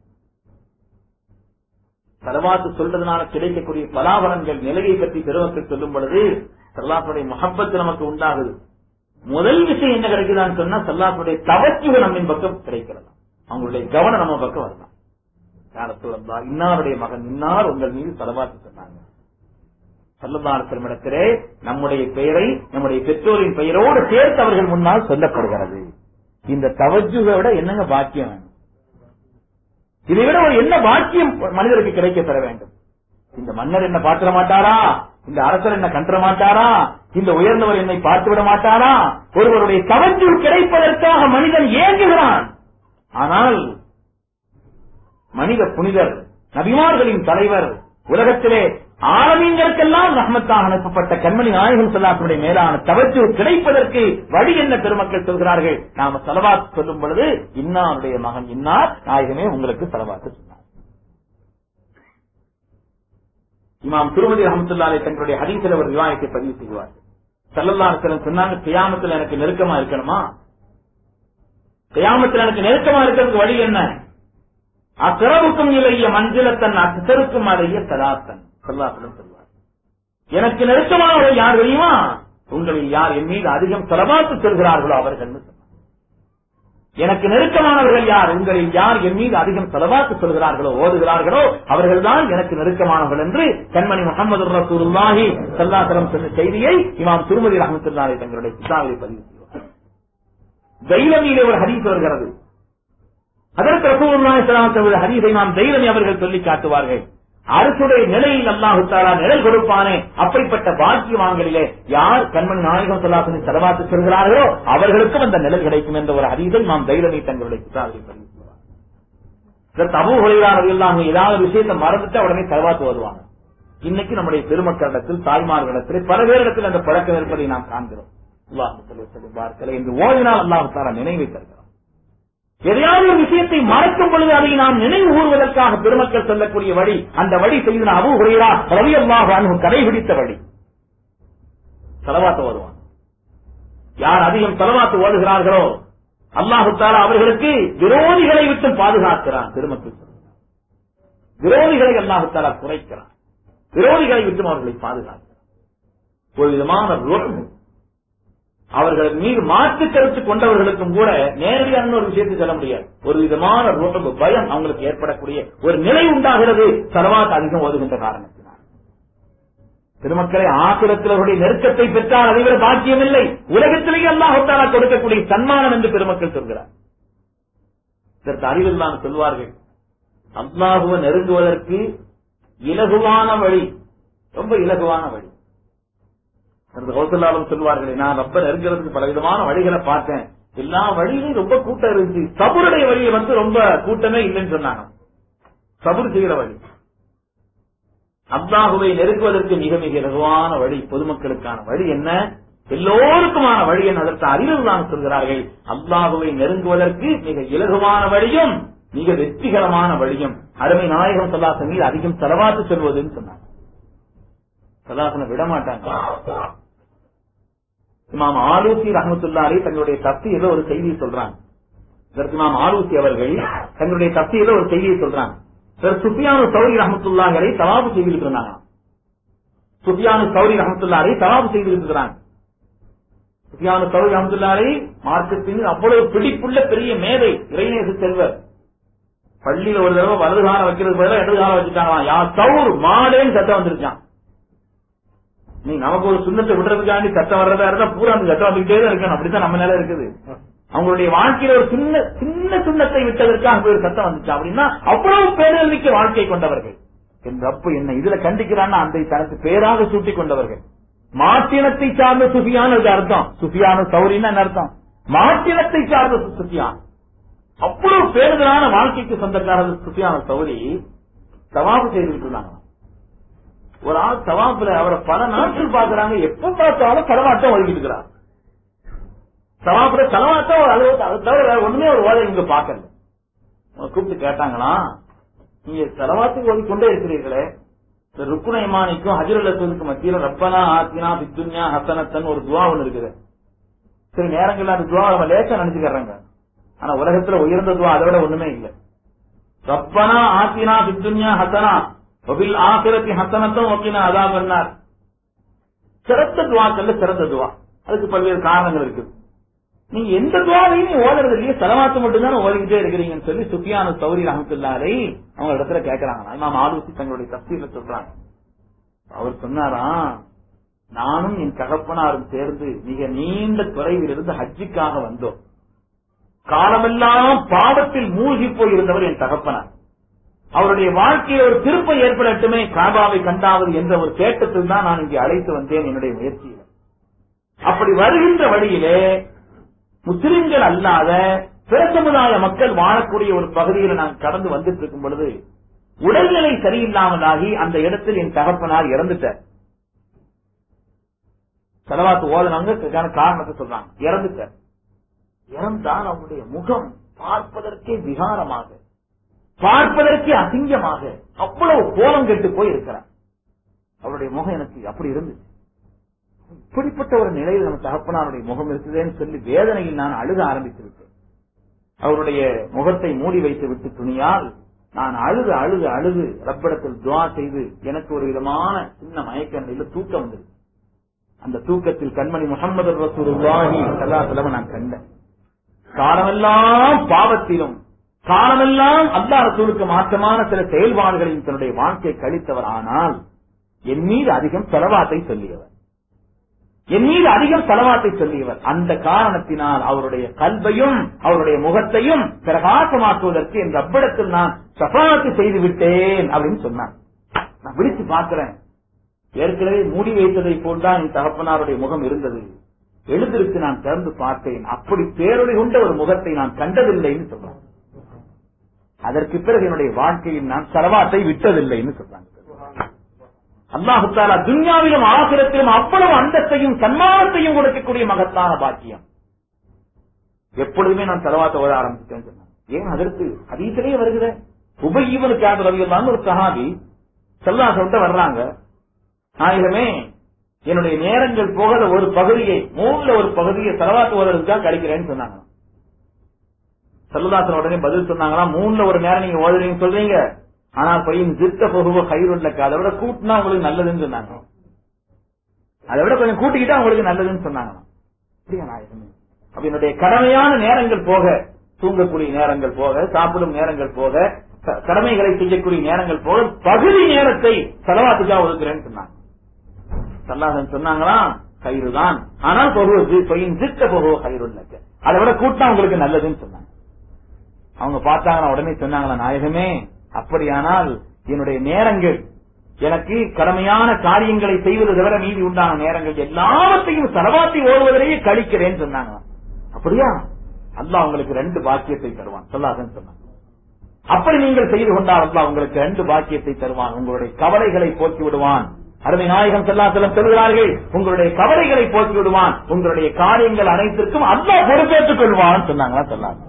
செலவாத்து சொல்றதுனால கிடைக்கக்கூடிய பலாபலன்கள் நிலையை பற்றி பெருமக்கள் சொல்லும் பொழுது சல்லாத்துடைய முகப்பத்து நமக்கு உண்டாகுது முதல் விஷயம் என்ன கிடைக்குதான்னு சொன்னா சல்லாத்துடைய தவச்சுகள் நம்மின் பக்கம் கிடைக்கிறது அவங்களுடைய கவனம் நம்ம பக்கம் வரலாம் யார சொல்லா இன்னாருடைய மகன் இன்னார் உங்கள் மீது செலவாத்து சொன்னாங்க சல்லல்லாறு பெருமிடத்திலே நம்முடைய பெயரை நம்முடைய பெற்றோரின் பெயரோடு சேர்த்து அவர்கள் முன்னால் சொல்லப்படுகிறது இந்த தவஜுகை விட என்னங்க பாக்கியம் வேணும் இதை விட ஒரு என்ன பாக்கியம் மனிதருக்கு கிடைக்க பெற வேண்டும் இந்த மன்னர் என்ன பார்த்திட மாட்டாரா இந்த அரசர் என்ன கன்ற மாட்டாரா இந்த உயர்ந்தவர் என்னை பார்த்து விட மாட்டாரா ஒருவருடைய கவர்ச்சி கிடைப்பதற்காக மனிதன் ஏங்குகிறான் ஆனால் மனித புனிதர் நபிமார்களின் தலைவர் உலகத்திலே ஆரம்பங்களுக்கெல்லாம் ரஹமத்தாக அனுப்பப்பட்ட கண்மணி நாயகம் சொல்லாத்துடைய மேலான தவற்று கிடைப்பதற்கு வழி என்ன பெருமக்கள் சொல்கிறார்கள் நாம செலவாத்து சொல்லும் பொழுது இன்னாருடைய மகன் இன்னார் நாயகமே உங்களுக்கு செலவாத்து சொன்னார் இமாம் திருமதி ரஹமத்துல்லாலை தங்களுடைய ஹதீசில் ஒரு விவாதத்தை பதிவு செய்வார் சல்லல்லா அலிஸ்லம் சொன்னாங்க கியாமத்தில் எனக்கு நெருக்கமா இருக்கணுமா கியாமத்தில் எனக்கு நெருக்கமா இருக்கிறதுக்கு வழி என்ன அக்கரவுக்கும் இலைய மஞ்சளத்தன் அசருக்கும் அலைய சலாத்தன் சொல்லாசலம் சொல்வார் எனக்கு நெருக்கமானவர்கள் யார் தெரியுமா உங்களில் யார் என் மீது அதிகம் செலவாத்து செல்கிறார்களோ அவர்கள் சொன்னார் எனக்கு நெருக்கமானவர்கள் யார் உங்களில் யார் என் மீது அதிகம் செலவாத்து சொல்கிறார்களோ ஓதுகிறார்களோ அவர்கள்தான் எனக்கு நெருக்கமானவர்கள் என்று கண்மணி முகமது ரசூலுல்லாஹி சல்லாசலம் சொன்ன செய்தியை இமாம் திருமதி ரஹமத்துல்லாஹி தங்களுடைய கிதாபில் பதிவு செய்வார் தைலமியிலே ஒரு ஹதீஸ் வருகிறது அதற்கு ரசூலுல்லாஹி ஸல்லல்லாஹு ஹதீஸை நாம் தைலமி அவர்கள் சொல்லி காட்டுவார்கள் அரசுடைய நிலையில் அல்லாஹு தாலா நிழல் கொடுப்பானே அப்படிப்பட்ட பாக்கியவான்களிலே யார் கண்மணி நாயகம் சொல்லாசனை செலவாத்து சொல்கிறார்களோ அவர்களுக்கும் அந்த நிழல் கிடைக்கும் என்ற ஒரு அறிவை நாம் தைலமி தங்களுடைய கிதாபில் பதிவு செய்வார் இதற்கு அபு ஹுரைரார் எல்லாம் ஏதாவது விஷயத்தை மறந்துட்டு உடனே செலவாத்து வருவாங்க இன்னைக்கு நம்முடைய பெருமக்களிடத்தில் தாய்மார்களிடத்தில் பல பேரிடத்தில் அந்த பழக்கம் இருப்பதை நாம் காண்கிறோம் அல்லாஹ் பார்க்கல என்று ஓடினால் அல்லாஹு தாலா நினைவை தருகிறார் எதையாவது ஒரு விஷயத்தை மறக்கும் பொழுது அதை நாம் நினைவு கூறுவதற்காக பெருமக்கள் சொல்லக்கூடிய வழி அந்த வழி செய்து அபு ஹுரைரா ரவி அல்லாஹ் கடைபிடித்த வழி செலவாத்து ஓதுவான் யார் அதிகம் செலவாத்து ஓதுகிறார்களோ அல்லாஹு தாலா அவர்களுக்கு விரோதிகளை விட்டு பாதுகாக்கிறான் பெருமக்கள் சொல்கிறார். விரோதிகளை அல்லாஹு தாலா குறைக்கிறான் விரோதிகளை விட்டு அவர்களை பாதுகாக்கிறான் ஒரு விதமான ருஹ் அவர்கள் மீது மாற்று கருத்து கொண்டவர்களுக்கும் கூட நேரடியான ஒரு விஷயத்தை சொல்ல முடியாது ஒரு விதமான ருஹப் பயம் அவங்களுக்கு ஏற்படக்கூடிய ஒரு நிலை உண்டாகிறது செலவாத் அதிகம் ஓதுகின்ற காரணத்தினால் திருமக்களை ஆசிரத்திலருடைய நெருக்கத்தை பெற்றால் அதை விட பாக்கியம் இல்லை உலகத்திலேயே அல்லாஹாலா கொடுக்கக்கூடிய சன்மானம் என்று பெருமக்கள் சொல்கிறார் இதற்கு அறிவில் தான் சொல்வார்கள் அல்லாஹுவை நெருங்குவதற்கு இலகுவான வழி ரொம்ப இலகுவான வழி கௌசல்லாலும் சொல்வார்களே நான் ரொம்ப நெருங்கிறதுக்கு பல விதமான வழிகளை பார்த்தேன் எல்லா வழியிலும் ரொம்ப கூட்டம் இருந்துச்சு சபுருடைய வழியை வந்து ரொம்ப கூட்டமே இல்லைன்னு சொன்னாங்க சபுர் செய்கிற வழி அல்லாஹுவை நெருங்குவதற்கு மிக மிக இலகுவான வழி பொதுமக்களுக்கான வழி என்ன எல்லோருக்குமான வழி என்ன அதற்கு அறிவில் தான் சொல்கிறார்கள் அல்லாஹுவை நெருங்குவதற்கு மிக இலகுவான வழியும் மிக வெற்றிகரமான வழியும் அருமை நாயகம் சல்லாசன் மீது அதிகம் செலவாத்து சொல்வதுன்னு சொன்னாங்க சல்லாசனை விட மாட்டாங்க இமாம் ஆலூசி ரஹமத்துல்லாரி தங்களுடைய தப்தியில ஒரு செய்தியை சொல்றாங்க இதற்கு இமாம் ஆலூசி அவர்கள் தங்களுடைய தப்தியில ஒரு செய்தியை சொல்றாங்க சார் சுஃபியானு சௌரி ரஹமத்துல்லாஹரை தவாபு செய்துட்டு இருந்தாங்க சுஃபியானு சௌரி ரஹமத்துல்லாரை தவாபு செய்துட்டு இருக்கிறாங்க சுஃபியானு சௌரி ரஹமத்துல்லாரை மார்க்கத்தின் அவ்வளவு பிடிப்புள்ள பெரிய மேதை இறைநேச செல்வர் பள்ளியில ஒரு தடவை வலது காலம் வைக்கிறது பதிலாக இடது காலம் வச்சுட்டாங்களாம் யா சவுர் மாடேன்னு சத்தம் வந்துருச்சான் நீ நமக்கு ஒரு சுண்ணத்தை விடுறதுக்காண்டி சத்தம் வர்றதா இருந்தா பூரா அந்த சத்தம் வந்துகிட்டே தான் இருக்கணும் அப்படித்தான் நம்ம நிலை இருக்குது அவங்களுடைய வாழ்க்கையில ஒரு சின்ன சின்ன சுண்ணத்தை விட்டதற்காக ஒரு சத்தம் வந்துச்சு அப்படின்னா அவ்வளவு பேரில் மிக்க வாழ்க்கை கொண்டவர்கள் என் ரப்பு என்ன இதுல கண்டிக்கிறான்னா அந்த தனக்கு பேராக சூட்டி கொண்டவர்கள் மாட்டினத்தை சார்ந்த சுஃபியான் அர்த்தம் சுஃபியான சௌரின்னு என்ன அர்த்தம் மாட்டினத்தை சார்ந்த சுஃபியான் அவ்வளவு பேருதலான வாழ்க்கைக்கு சொந்தக்காரர் சுஃபியான சௌரி சவாபு செய்துட்டு இருந்தாங்க ஒரு ஆள் சவாப்புல அவரை பல நாட்கள் பாக்குறாங்க எப்ப பார்த்தாலும் தலவாட்டம் ஒதுக்கிட்டு இருக்கிறார் சவாப்புல தலவாட்டம் ஒரு அளவு அதை தவிர வேற ஒண்ணுமே ஒரு ஓதை இங்க பாக்கல அவங்க கூப்பிட்டு கேட்டாங்களா நீங்க செலவாத்துக்கு ஓதிக்கொண்டே இருக்கிறீர்களே இந்த ருக்குன இமானிக்கும் ஹஜர் அலசுக்கு மத்தியில ரப்பனா ஆத்தினா பித்துன்யா ஹசனத்தன் ஒரு துவா ஒண்ணு இருக்குது சில நேரங்கள்ல அந்த துவா நம்ம லேசா நினைச்சுக்கிறாங்க ஆனா உலகத்துல உயர்ந்த துவா அதை விட ஒண்ணுமே இல்லை ரப்பனா ஆத்தினா பித்துன்யா ஹசனா ஒபில் ஆசிரத்தி ஹசனத்தும் ஒக்கின அதா பண்ணார் சிறந்த துவாக்கல்ல சிறந்த துவா அதுக்கு பல்வேறு காரணங்கள் இருக்குது நீங்க எந்த துவாவையும் நீ ஓதுறது இல்லையே செலவாத்து மட்டும்தான் ஓதிக்கிட்டே இருக்கிறீங்கன்னு சொல்லி சுஃபியான சௌரி ரஹமத்துல்லாரை அவங்க இடத்துல கேட்கறாங்க இமாம் ஆலோசி தங்களுடைய தப்சீல சொல்றாங்க அவர் சொன்னாராம் நானும் என் தகப்பனாரும் சேர்ந்து மிக நீண்ட தொலைவில் இருந்து ஹஜ்ஜிக்காக வந்தோம் காலமெல்லாம் பாவத்தில் மூழ்கி போயிருந்தவர் என் தகப்பனார் அவருடைய வாழ்க்கையில் ஒரு திருப்ப ஏற்படட்டுமே காபாவை கண்டாவது என்ற ஒரு தேட்டத்தில் தான் நான் இங்கே அழைத்து வந்தேன் என்னுடைய முயற்சியில் அப்படி வருகின்ற வழியிலே முஸ்லிம்கள் அல்லாத பிற சமுதாய மக்கள் வாழக்கூடிய ஒரு பகுதியில் நான் கடந்து வந்துட்டு இருக்கும் பொழுது உடல்நிலை சரியில்லாமலாகி அந்த இடத்தில் என் தகப்பனார் இறந்துட்டார் செலவாத்து ஓதனவங்க காரணத்தை சொல்றாங்க இறந்துட்டார் இறந்தால் அவருடைய முகம் பார்ப்பதற்கே விகாரமாக பார்ப்பதற்கே அசிங்கமாக அவ்வளவு கோலம் கெட்டு போய் இருக்கிறார் அவருடைய முகம் எனக்கு அப்படி இருந்துச்சு இப்படிப்பட்ட ஒரு நிலையில் நம்ம தகப்பனாருடைய முகம் இருக்குதுன்னு சொல்லி வேதனையில் நான் அழுக ஆரம்பித்து விட்டேன் அவருடைய முகத்தை மூடி வைத்து விட்டு துணியால் நான் அழுது அழுது அழுது ரப்பிடத்தில் துவா செய்து எனக்கு ஒரு விதமான சின்ன மயக்க நிலையில தூக்கம் வந்தது அந்த தூக்கத்தில் கண்மணி முகமது ரசூலுல்லாஹி ஸல்லல்லாஹு நான் கண்டேன் காலமெல்லாம் பாவத்திலும் காலமெல்லாம் அல்லாஹ் ரசூலுக்கு மாற்றமான சில செயல்பாடுகளின் தன்னுடைய வாழ்க்கை கழித்தவர் ஆனால் என் மீது அதிகம் செலவாத்தை சொல்லியவர் என் மீது அதிகம் செலவாத்தை சொல்லியவர் அந்த காரணத்தினால் அவருடைய கல்வையும் அவருடைய முகத்தையும் பிரகாசமாக்குவதற்கு என் ரப்பிடத்தில் நான் சபாத்து செய்து விட்டேன் அப்படின்னு சொன்னான் நான் விழிச்சு பார்க்கிறேன் ஏற்கனவே மூடி வைத்ததை போல்தான் என் தகப்பனாருடைய முகம் இருந்தது எழுதிருக்கு நான் திறந்து பார்த்தேன் அப்படி பேரொழி கொண்ட ஒரு முகத்தை நான் கண்டதில்லைன்னு சொல்றான் அதற்கு பிறகு என்னுடைய வாழ்க்கையில் நான் செலவாத்தை விட்டதில்லைன்னு சொல்றாங்க அல்லாஹு தாலா துன்யாவிலும் ஆசிரத்திலும் அவ்வளவு அந்தத்தையும் சன்மானத்தையும் கொடுக்கக்கூடிய மகத்தான பாக்கியம் எப்பொழுதுமே நான் செலவாத்த ஓட ஆரம்பிச்சேன் சொன்னான் ஏன் அதற்கு அதீசிலேயே வருகிற உபயீவனுக்கு யார் ரவியல்லான்னு ஒரு சஹாபி செல்லாசம் வர்றாங்க ஆயிரமே என்னுடைய நேரங்கள் போகாத ஒரு பகுதியை மூணுல ஒரு பகுதியை செலவாத்து ஓதுறதுக்காக கழிக்கிறேன்னு சொன்னாங்க செல்லதாசன் உடனே பதில் சொன்னாங்களா மூணுல ஒரு நேரம் நீங்க ஓதுறீங்க சொல்றீங்க ஆனா பையன் ஜித்த பகுவ கைருள்ளக்கு அதை விட கூட்டினா உங்களுக்கு நல்லதுன்னு சொன்னாங்க அதை விட கொஞ்சம் கூட்டிக்கிட்டா உங்களுக்கு நல்லதுன்னு சொன்னாங்க அப்படியா நாயகமே அப்ப என்னுடைய கடமையான நேரங்கள் போக தூங்கக்கூடிய நேரங்கள் போக சாப்பிடும் நேரங்கள் போக க- கடமைகளை செய்யக்கூடிய நேரங்கள் போக பகுதி நேரத்தை செலவாத்துக்கா ஒதுக்குறேன்னு சொன்னாங்க சல்லாசன் சொன்னாங்களா கயிறு தான் ஆனால் பகுவது பையன் ஜித்த பகுவ கயிறுள்ளக்கு அதை விட கூட்டினா உங்களுக்கு நல்லதுன்னு சொன்னாங்க அவங்க பார்த்தாங்களா உடனே சொன்னாங்களா நாயகமே அப்படியானால் என்னுடைய நேரங்கள் எனக்கு கடமையான காரியங்களை செய்வது தவிர மீதி உண்டான நேரங்கள் எல்லாவற்றையும் செலவாத்தி ஓடுவதிலேயே கழிக்கிறேன்னு சொன்னாங்க அப்படியா அல்லாஹ் உங்களுக்கு ரெண்டு பாக்கியத்தை தருவான் சொல்லாதன்னு சொன்னாங்க அப்படி நீங்கள் செய்து கொண்டால் அல்லாஹ் உங்களுக்கு ரெண்டு பாக்கியத்தை தருவான் உங்களுடைய கவலைகளை போக்கி விடுவான் அருமை நாயகம் செல்லாசலம் சொல்கிறார்கள் உங்களுடைய கவலைகளை போக்கி விடுவான் உங்களுடைய காரியங்கள் அனைத்திற்கும் அல்லாஹ் பொறுப்பேற்றுக் கொள்வான் சொன்னாங்களா சொல்லாங்க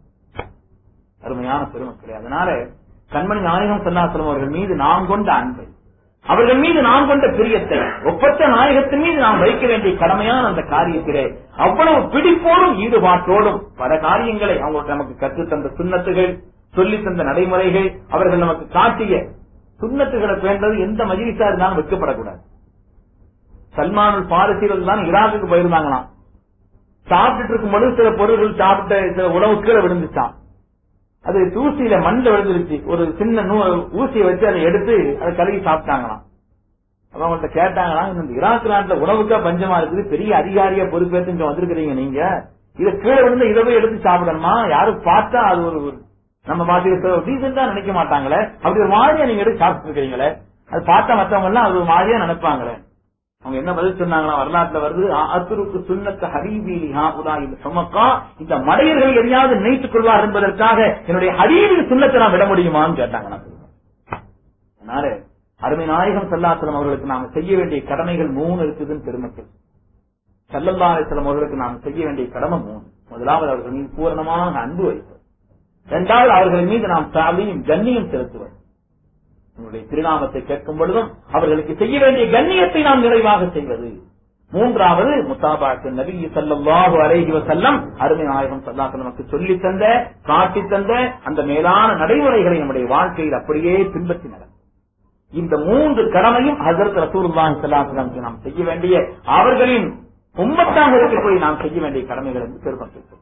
அருமையான பெருமக்களே அதனால கண்மணி நாயகம் சல்லாசலம் அவர்கள் மீது நாம் கொண்ட அன்பை அவர்கள் மீது நாம் கொண்ட பிரியத்தை ஒப்பற்ற நாயகத்தின் மீது நாம் வைக்க வேண்டிய கடமையான அந்த காரியத்திலே அவ்வளவு பிடிப்போடும் ஈடுபாட்டோடும் பல காரியங்களை அவங்க நமக்கு கற்றுத்தந்த சுண்ணத்துகள் சொல்லி தந்த நடைமுறைகள் அவர்கள் நமக்கு காட்டிய சுண்ணத்துகளை பேண்டது எந்த மஜிலிசா இருந்தாலும் வைக்கப்படக்கூடாது சல்மானுல் பாரிசிகள் தான் ஈராக்குக்கு போயிருந்தாங்களாம் சாப்பிட்டுட்டு இருக்கும் பொழுது சில பொருள்கள் சாப்பிட்ட சில உணவு கீழே விழுந்துச்சான் அது தூசியில மண்ணில் விழுந்துருச்சு ஒரு சின்ன நூ ஊசியை வச்சு அதை எடுத்து அதை கழுவி சாப்பிட்டாங்களாம் அப்ப அவங்கள்ட்ட கேட்டாங்களாம் இந்த ஈராக் நாட்டுல உணவுக்கா பஞ்சமா இருக்குது பெரிய அதிகாரியா பொறுப்பேற்று இங்க வந்திருக்கிறீங்க நீங்க இதை கீழே விழுந்து இதை போய் எடுத்து சாப்பிடணுமா யாரும் பார்த்தா அது ஒரு ஒரு- நம்ம மாதிரி டீசெண்டா நினைக்க மாட்டாங்களே அப்படி ஒரு மாதிரியா நீங்க எடுத்து சாப்பிட்டு இருக்கீங்களே அது பார்த்தா மத்தவங்க எல்லாம் அது ஒரு மாதிரியா நினைப்பாங்களே அவங்க என்ன பதில் சொன்னாங்களா வரலாற்றுல வருது அத்துருக்கு சுண்ணத்த ஹரீபீலி ஹாபுதா இந்த சுமக்கா இந்த மடையர்கள் எதையாவது நினைத்துக் கொள்வார் என்பதற்காக என்னுடைய ஹரீபின் சுண்ணத்தை நான் விட முடியுமான்னு கேட்டாங்க அதனால அருமை நாயகம் சல்லாசலம் அவர்களுக்கு நாம செய்ய வேண்டிய கடமைகள் மூணு இருக்குதுன்னு பெருமக்கள் சல்லல்லாசலம் அவர்களுக்கு நாம் செய்ய வேண்டிய கடமை மூணு முதலாவது அவர்கள் மீது பூரணமான அன்பு வைப்பது இரண்டாவது அவர்கள் மீது நாம் தாலியும் கண்ணியம் செலுத்துவது உங்களுடைய திருநாமத்தை கேட்கும் பொழுதும் அவர்களுக்கு செய்ய வேண்டிய கண்ணியத்தை நாம் நிறைவாக செய்வது மூன்றாவது முத்தாபாக்கு நபி ஸல்லல்லாஹு அலைஹி வஸல்லம் அருமை நாயகம் ஸல்லல்லாஹு நமக்கு சொல்லி தந்த காட்டி தந்த அந்த மேலான நடைமுறைகளை நம்முடைய வாழ்க்கையில் அப்படியே பின்பற்றி நடக்கும் இந்த மூன்று கடமையும் ஹசரத் ரசூலுல்லாஹி ஸல்லல்லாஹு அலைஹி வஸல்லம் நாம் செய்ய வேண்டிய அவர்களின் உம்மத்தாக இருக்கக்கூடிய நாம் செய்ய வேண்டிய கடமைகள் என்று பெருமக்கள்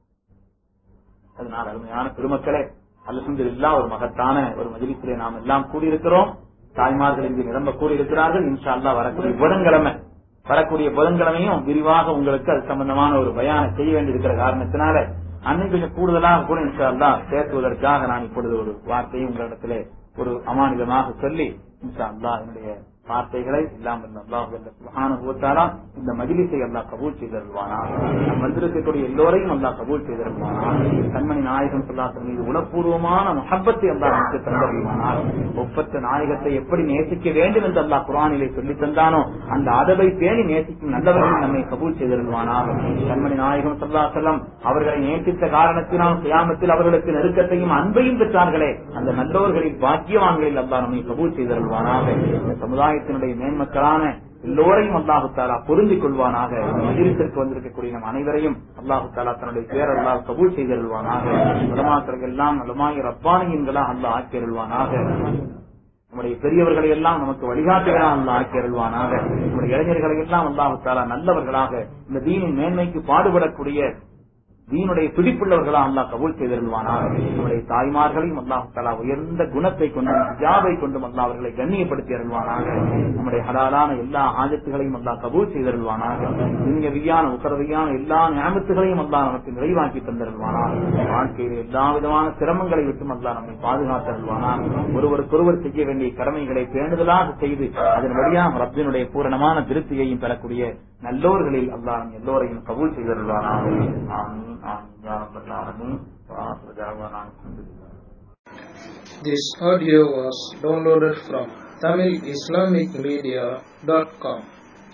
அதனால் அருமையான பெருமக்களே அல்ஹம்துலில்லா ஒரு மகத்தான ஒரு மஜிலிசிலே நாம் எல்லாம் கூடியிருக்கிறோம் தாய்மார்கள் இங்கு நிரம்ப கூடியிருக்கிறார்கள் இன்ஷா அல்லாஹ் வரக்கூடிய புதன்கிழமை வரக்கூடிய புதன்கிழமையும் விரிவாக உங்களுக்கு அது சம்பந்தமான ஒரு பயான செய்ய வேண்டியிருக்கிற காரணத்தினால அன்னைக்கு கொஞ்சம் கூடுதலாக கூட இன்ஷா அல்லாஹ் பேசுவதற்காக நான் இப்பொழுது ஒரு வார்த்தையை உங்களிடத்திலே ஒரு அமானிதமாக சொல்லி இன்ஷா அல்லாஹ் என்னுடைய வார்த்தைகளை இல்லாமல் அல்லாஹ் சுபஹானுவத்தாரா இந்த மஜிலிசை அல்லாஹ் கபூல் செய்தருவானா நம் வந்திருக்கக்கூடிய எல்லோரையும் அல்லாஹ் கபூல் செய்தருவானா கண்மணி நாயகம் சொல்லாசன் மீது உணப்பூர்வமான முகப்பத்தை அல்லாஹ் நமக்கு தந்தருவானா ஒப்பற்ற நாயகத்தை எப்படி நேசிக்க வேண்டும் என்று அல்லாஹ் குரானிலே சொல்லி தந்தானோ அந்த அதவை பேணி நேசிக்கும் நல்லவர்கள் நம்மை கபூல் செய்தருவானா கண்மணி நாயகம் சொல்லா செல்லம் அவர்களை நேசித்த காரணத்தினால் கியாமத்தில் அவர்களுக்கு நெருக்கத்தையும் அன்பையும் பெற்றார்களே அந்த நல்லவர்களின் பாக்கியவான்களில் அல்லாஹ் நம்மை கபூல் செய்தருவானாக இந்த சமுதாயத்தினுடைய மேன்மக்களான எல்லோரையும் அல்லாஹு தாலா பொருந்திக் கொள்வானாக மஜிலிசிற்கு வந்திருக்கக்கூடிய நம் அனைவரையும் அல்லாஹு தாலா தன்னுடைய பேரல்லால் கபூல் செய்தருள்வானாக உலமாக்கள் எல்லாம் நலமாய் ரப்பானியன்களாக அல்லாஹ் ஆக்கியருள்வானாக நம்முடைய பெரியவர்களை எல்லாம் நமக்கு வழிகாட்டுகளாக அல்லா ஆக்கி அருள்வானாக நம்முடைய இளைஞர்களை எல்லாம் அல்லாஹு தாலா நல்லவர்களாக இந்த தீனின் மேன்மைக்கு பாடுபடக்கூடிய தீனுடைய பிடிப்புள்ளவர்களா அல்லாஹ் கபூல் செய்திருவானாக நம்முடைய தாய்மார்களையும் அல்லாஹு தாலா உயர்ந்த குணத்தை கொண்டும் ஜாபை கொண்டும் அல்லாஹ் அவர்களை கண்ணியப்படுத்தி அருள்வானாக நம்முடைய ஹலாலான எல்லா ஆஜத்துகளையும் அல்லாஹ் கபூல் செய்தருள்வானாக துன்யவியான உத்தரவியான எல்லா ஞாபகத்துகளையும் அல்லாஹ் நமக்கு நிறைவாக்கி தந்திருவானாக வாழ்க்கையில் எல்லா விதமான சிரமங்களை விட்டும் அல்லாஹ் நம்மை பாதுகாத்தருள்வானாக ஒருவருக்கொருவர் செய்ய வேண்டிய கடமைகளை பேணுதலாக செய்து அதன் வழியாக ரப்பினுடைய பூரணமான திருப்தியையும் பெறக்கூடிய நல்லோர்களில் அல்லாஹ் நம் எல்லோரையும் கபூல் செய்தருள்வானாக ஆமீன் ஆமீன் யா ரப்பல் ஆலமீன் وآخر دعوانا الحمد لله This audio was downloaded from TamilIslamicMedia.com.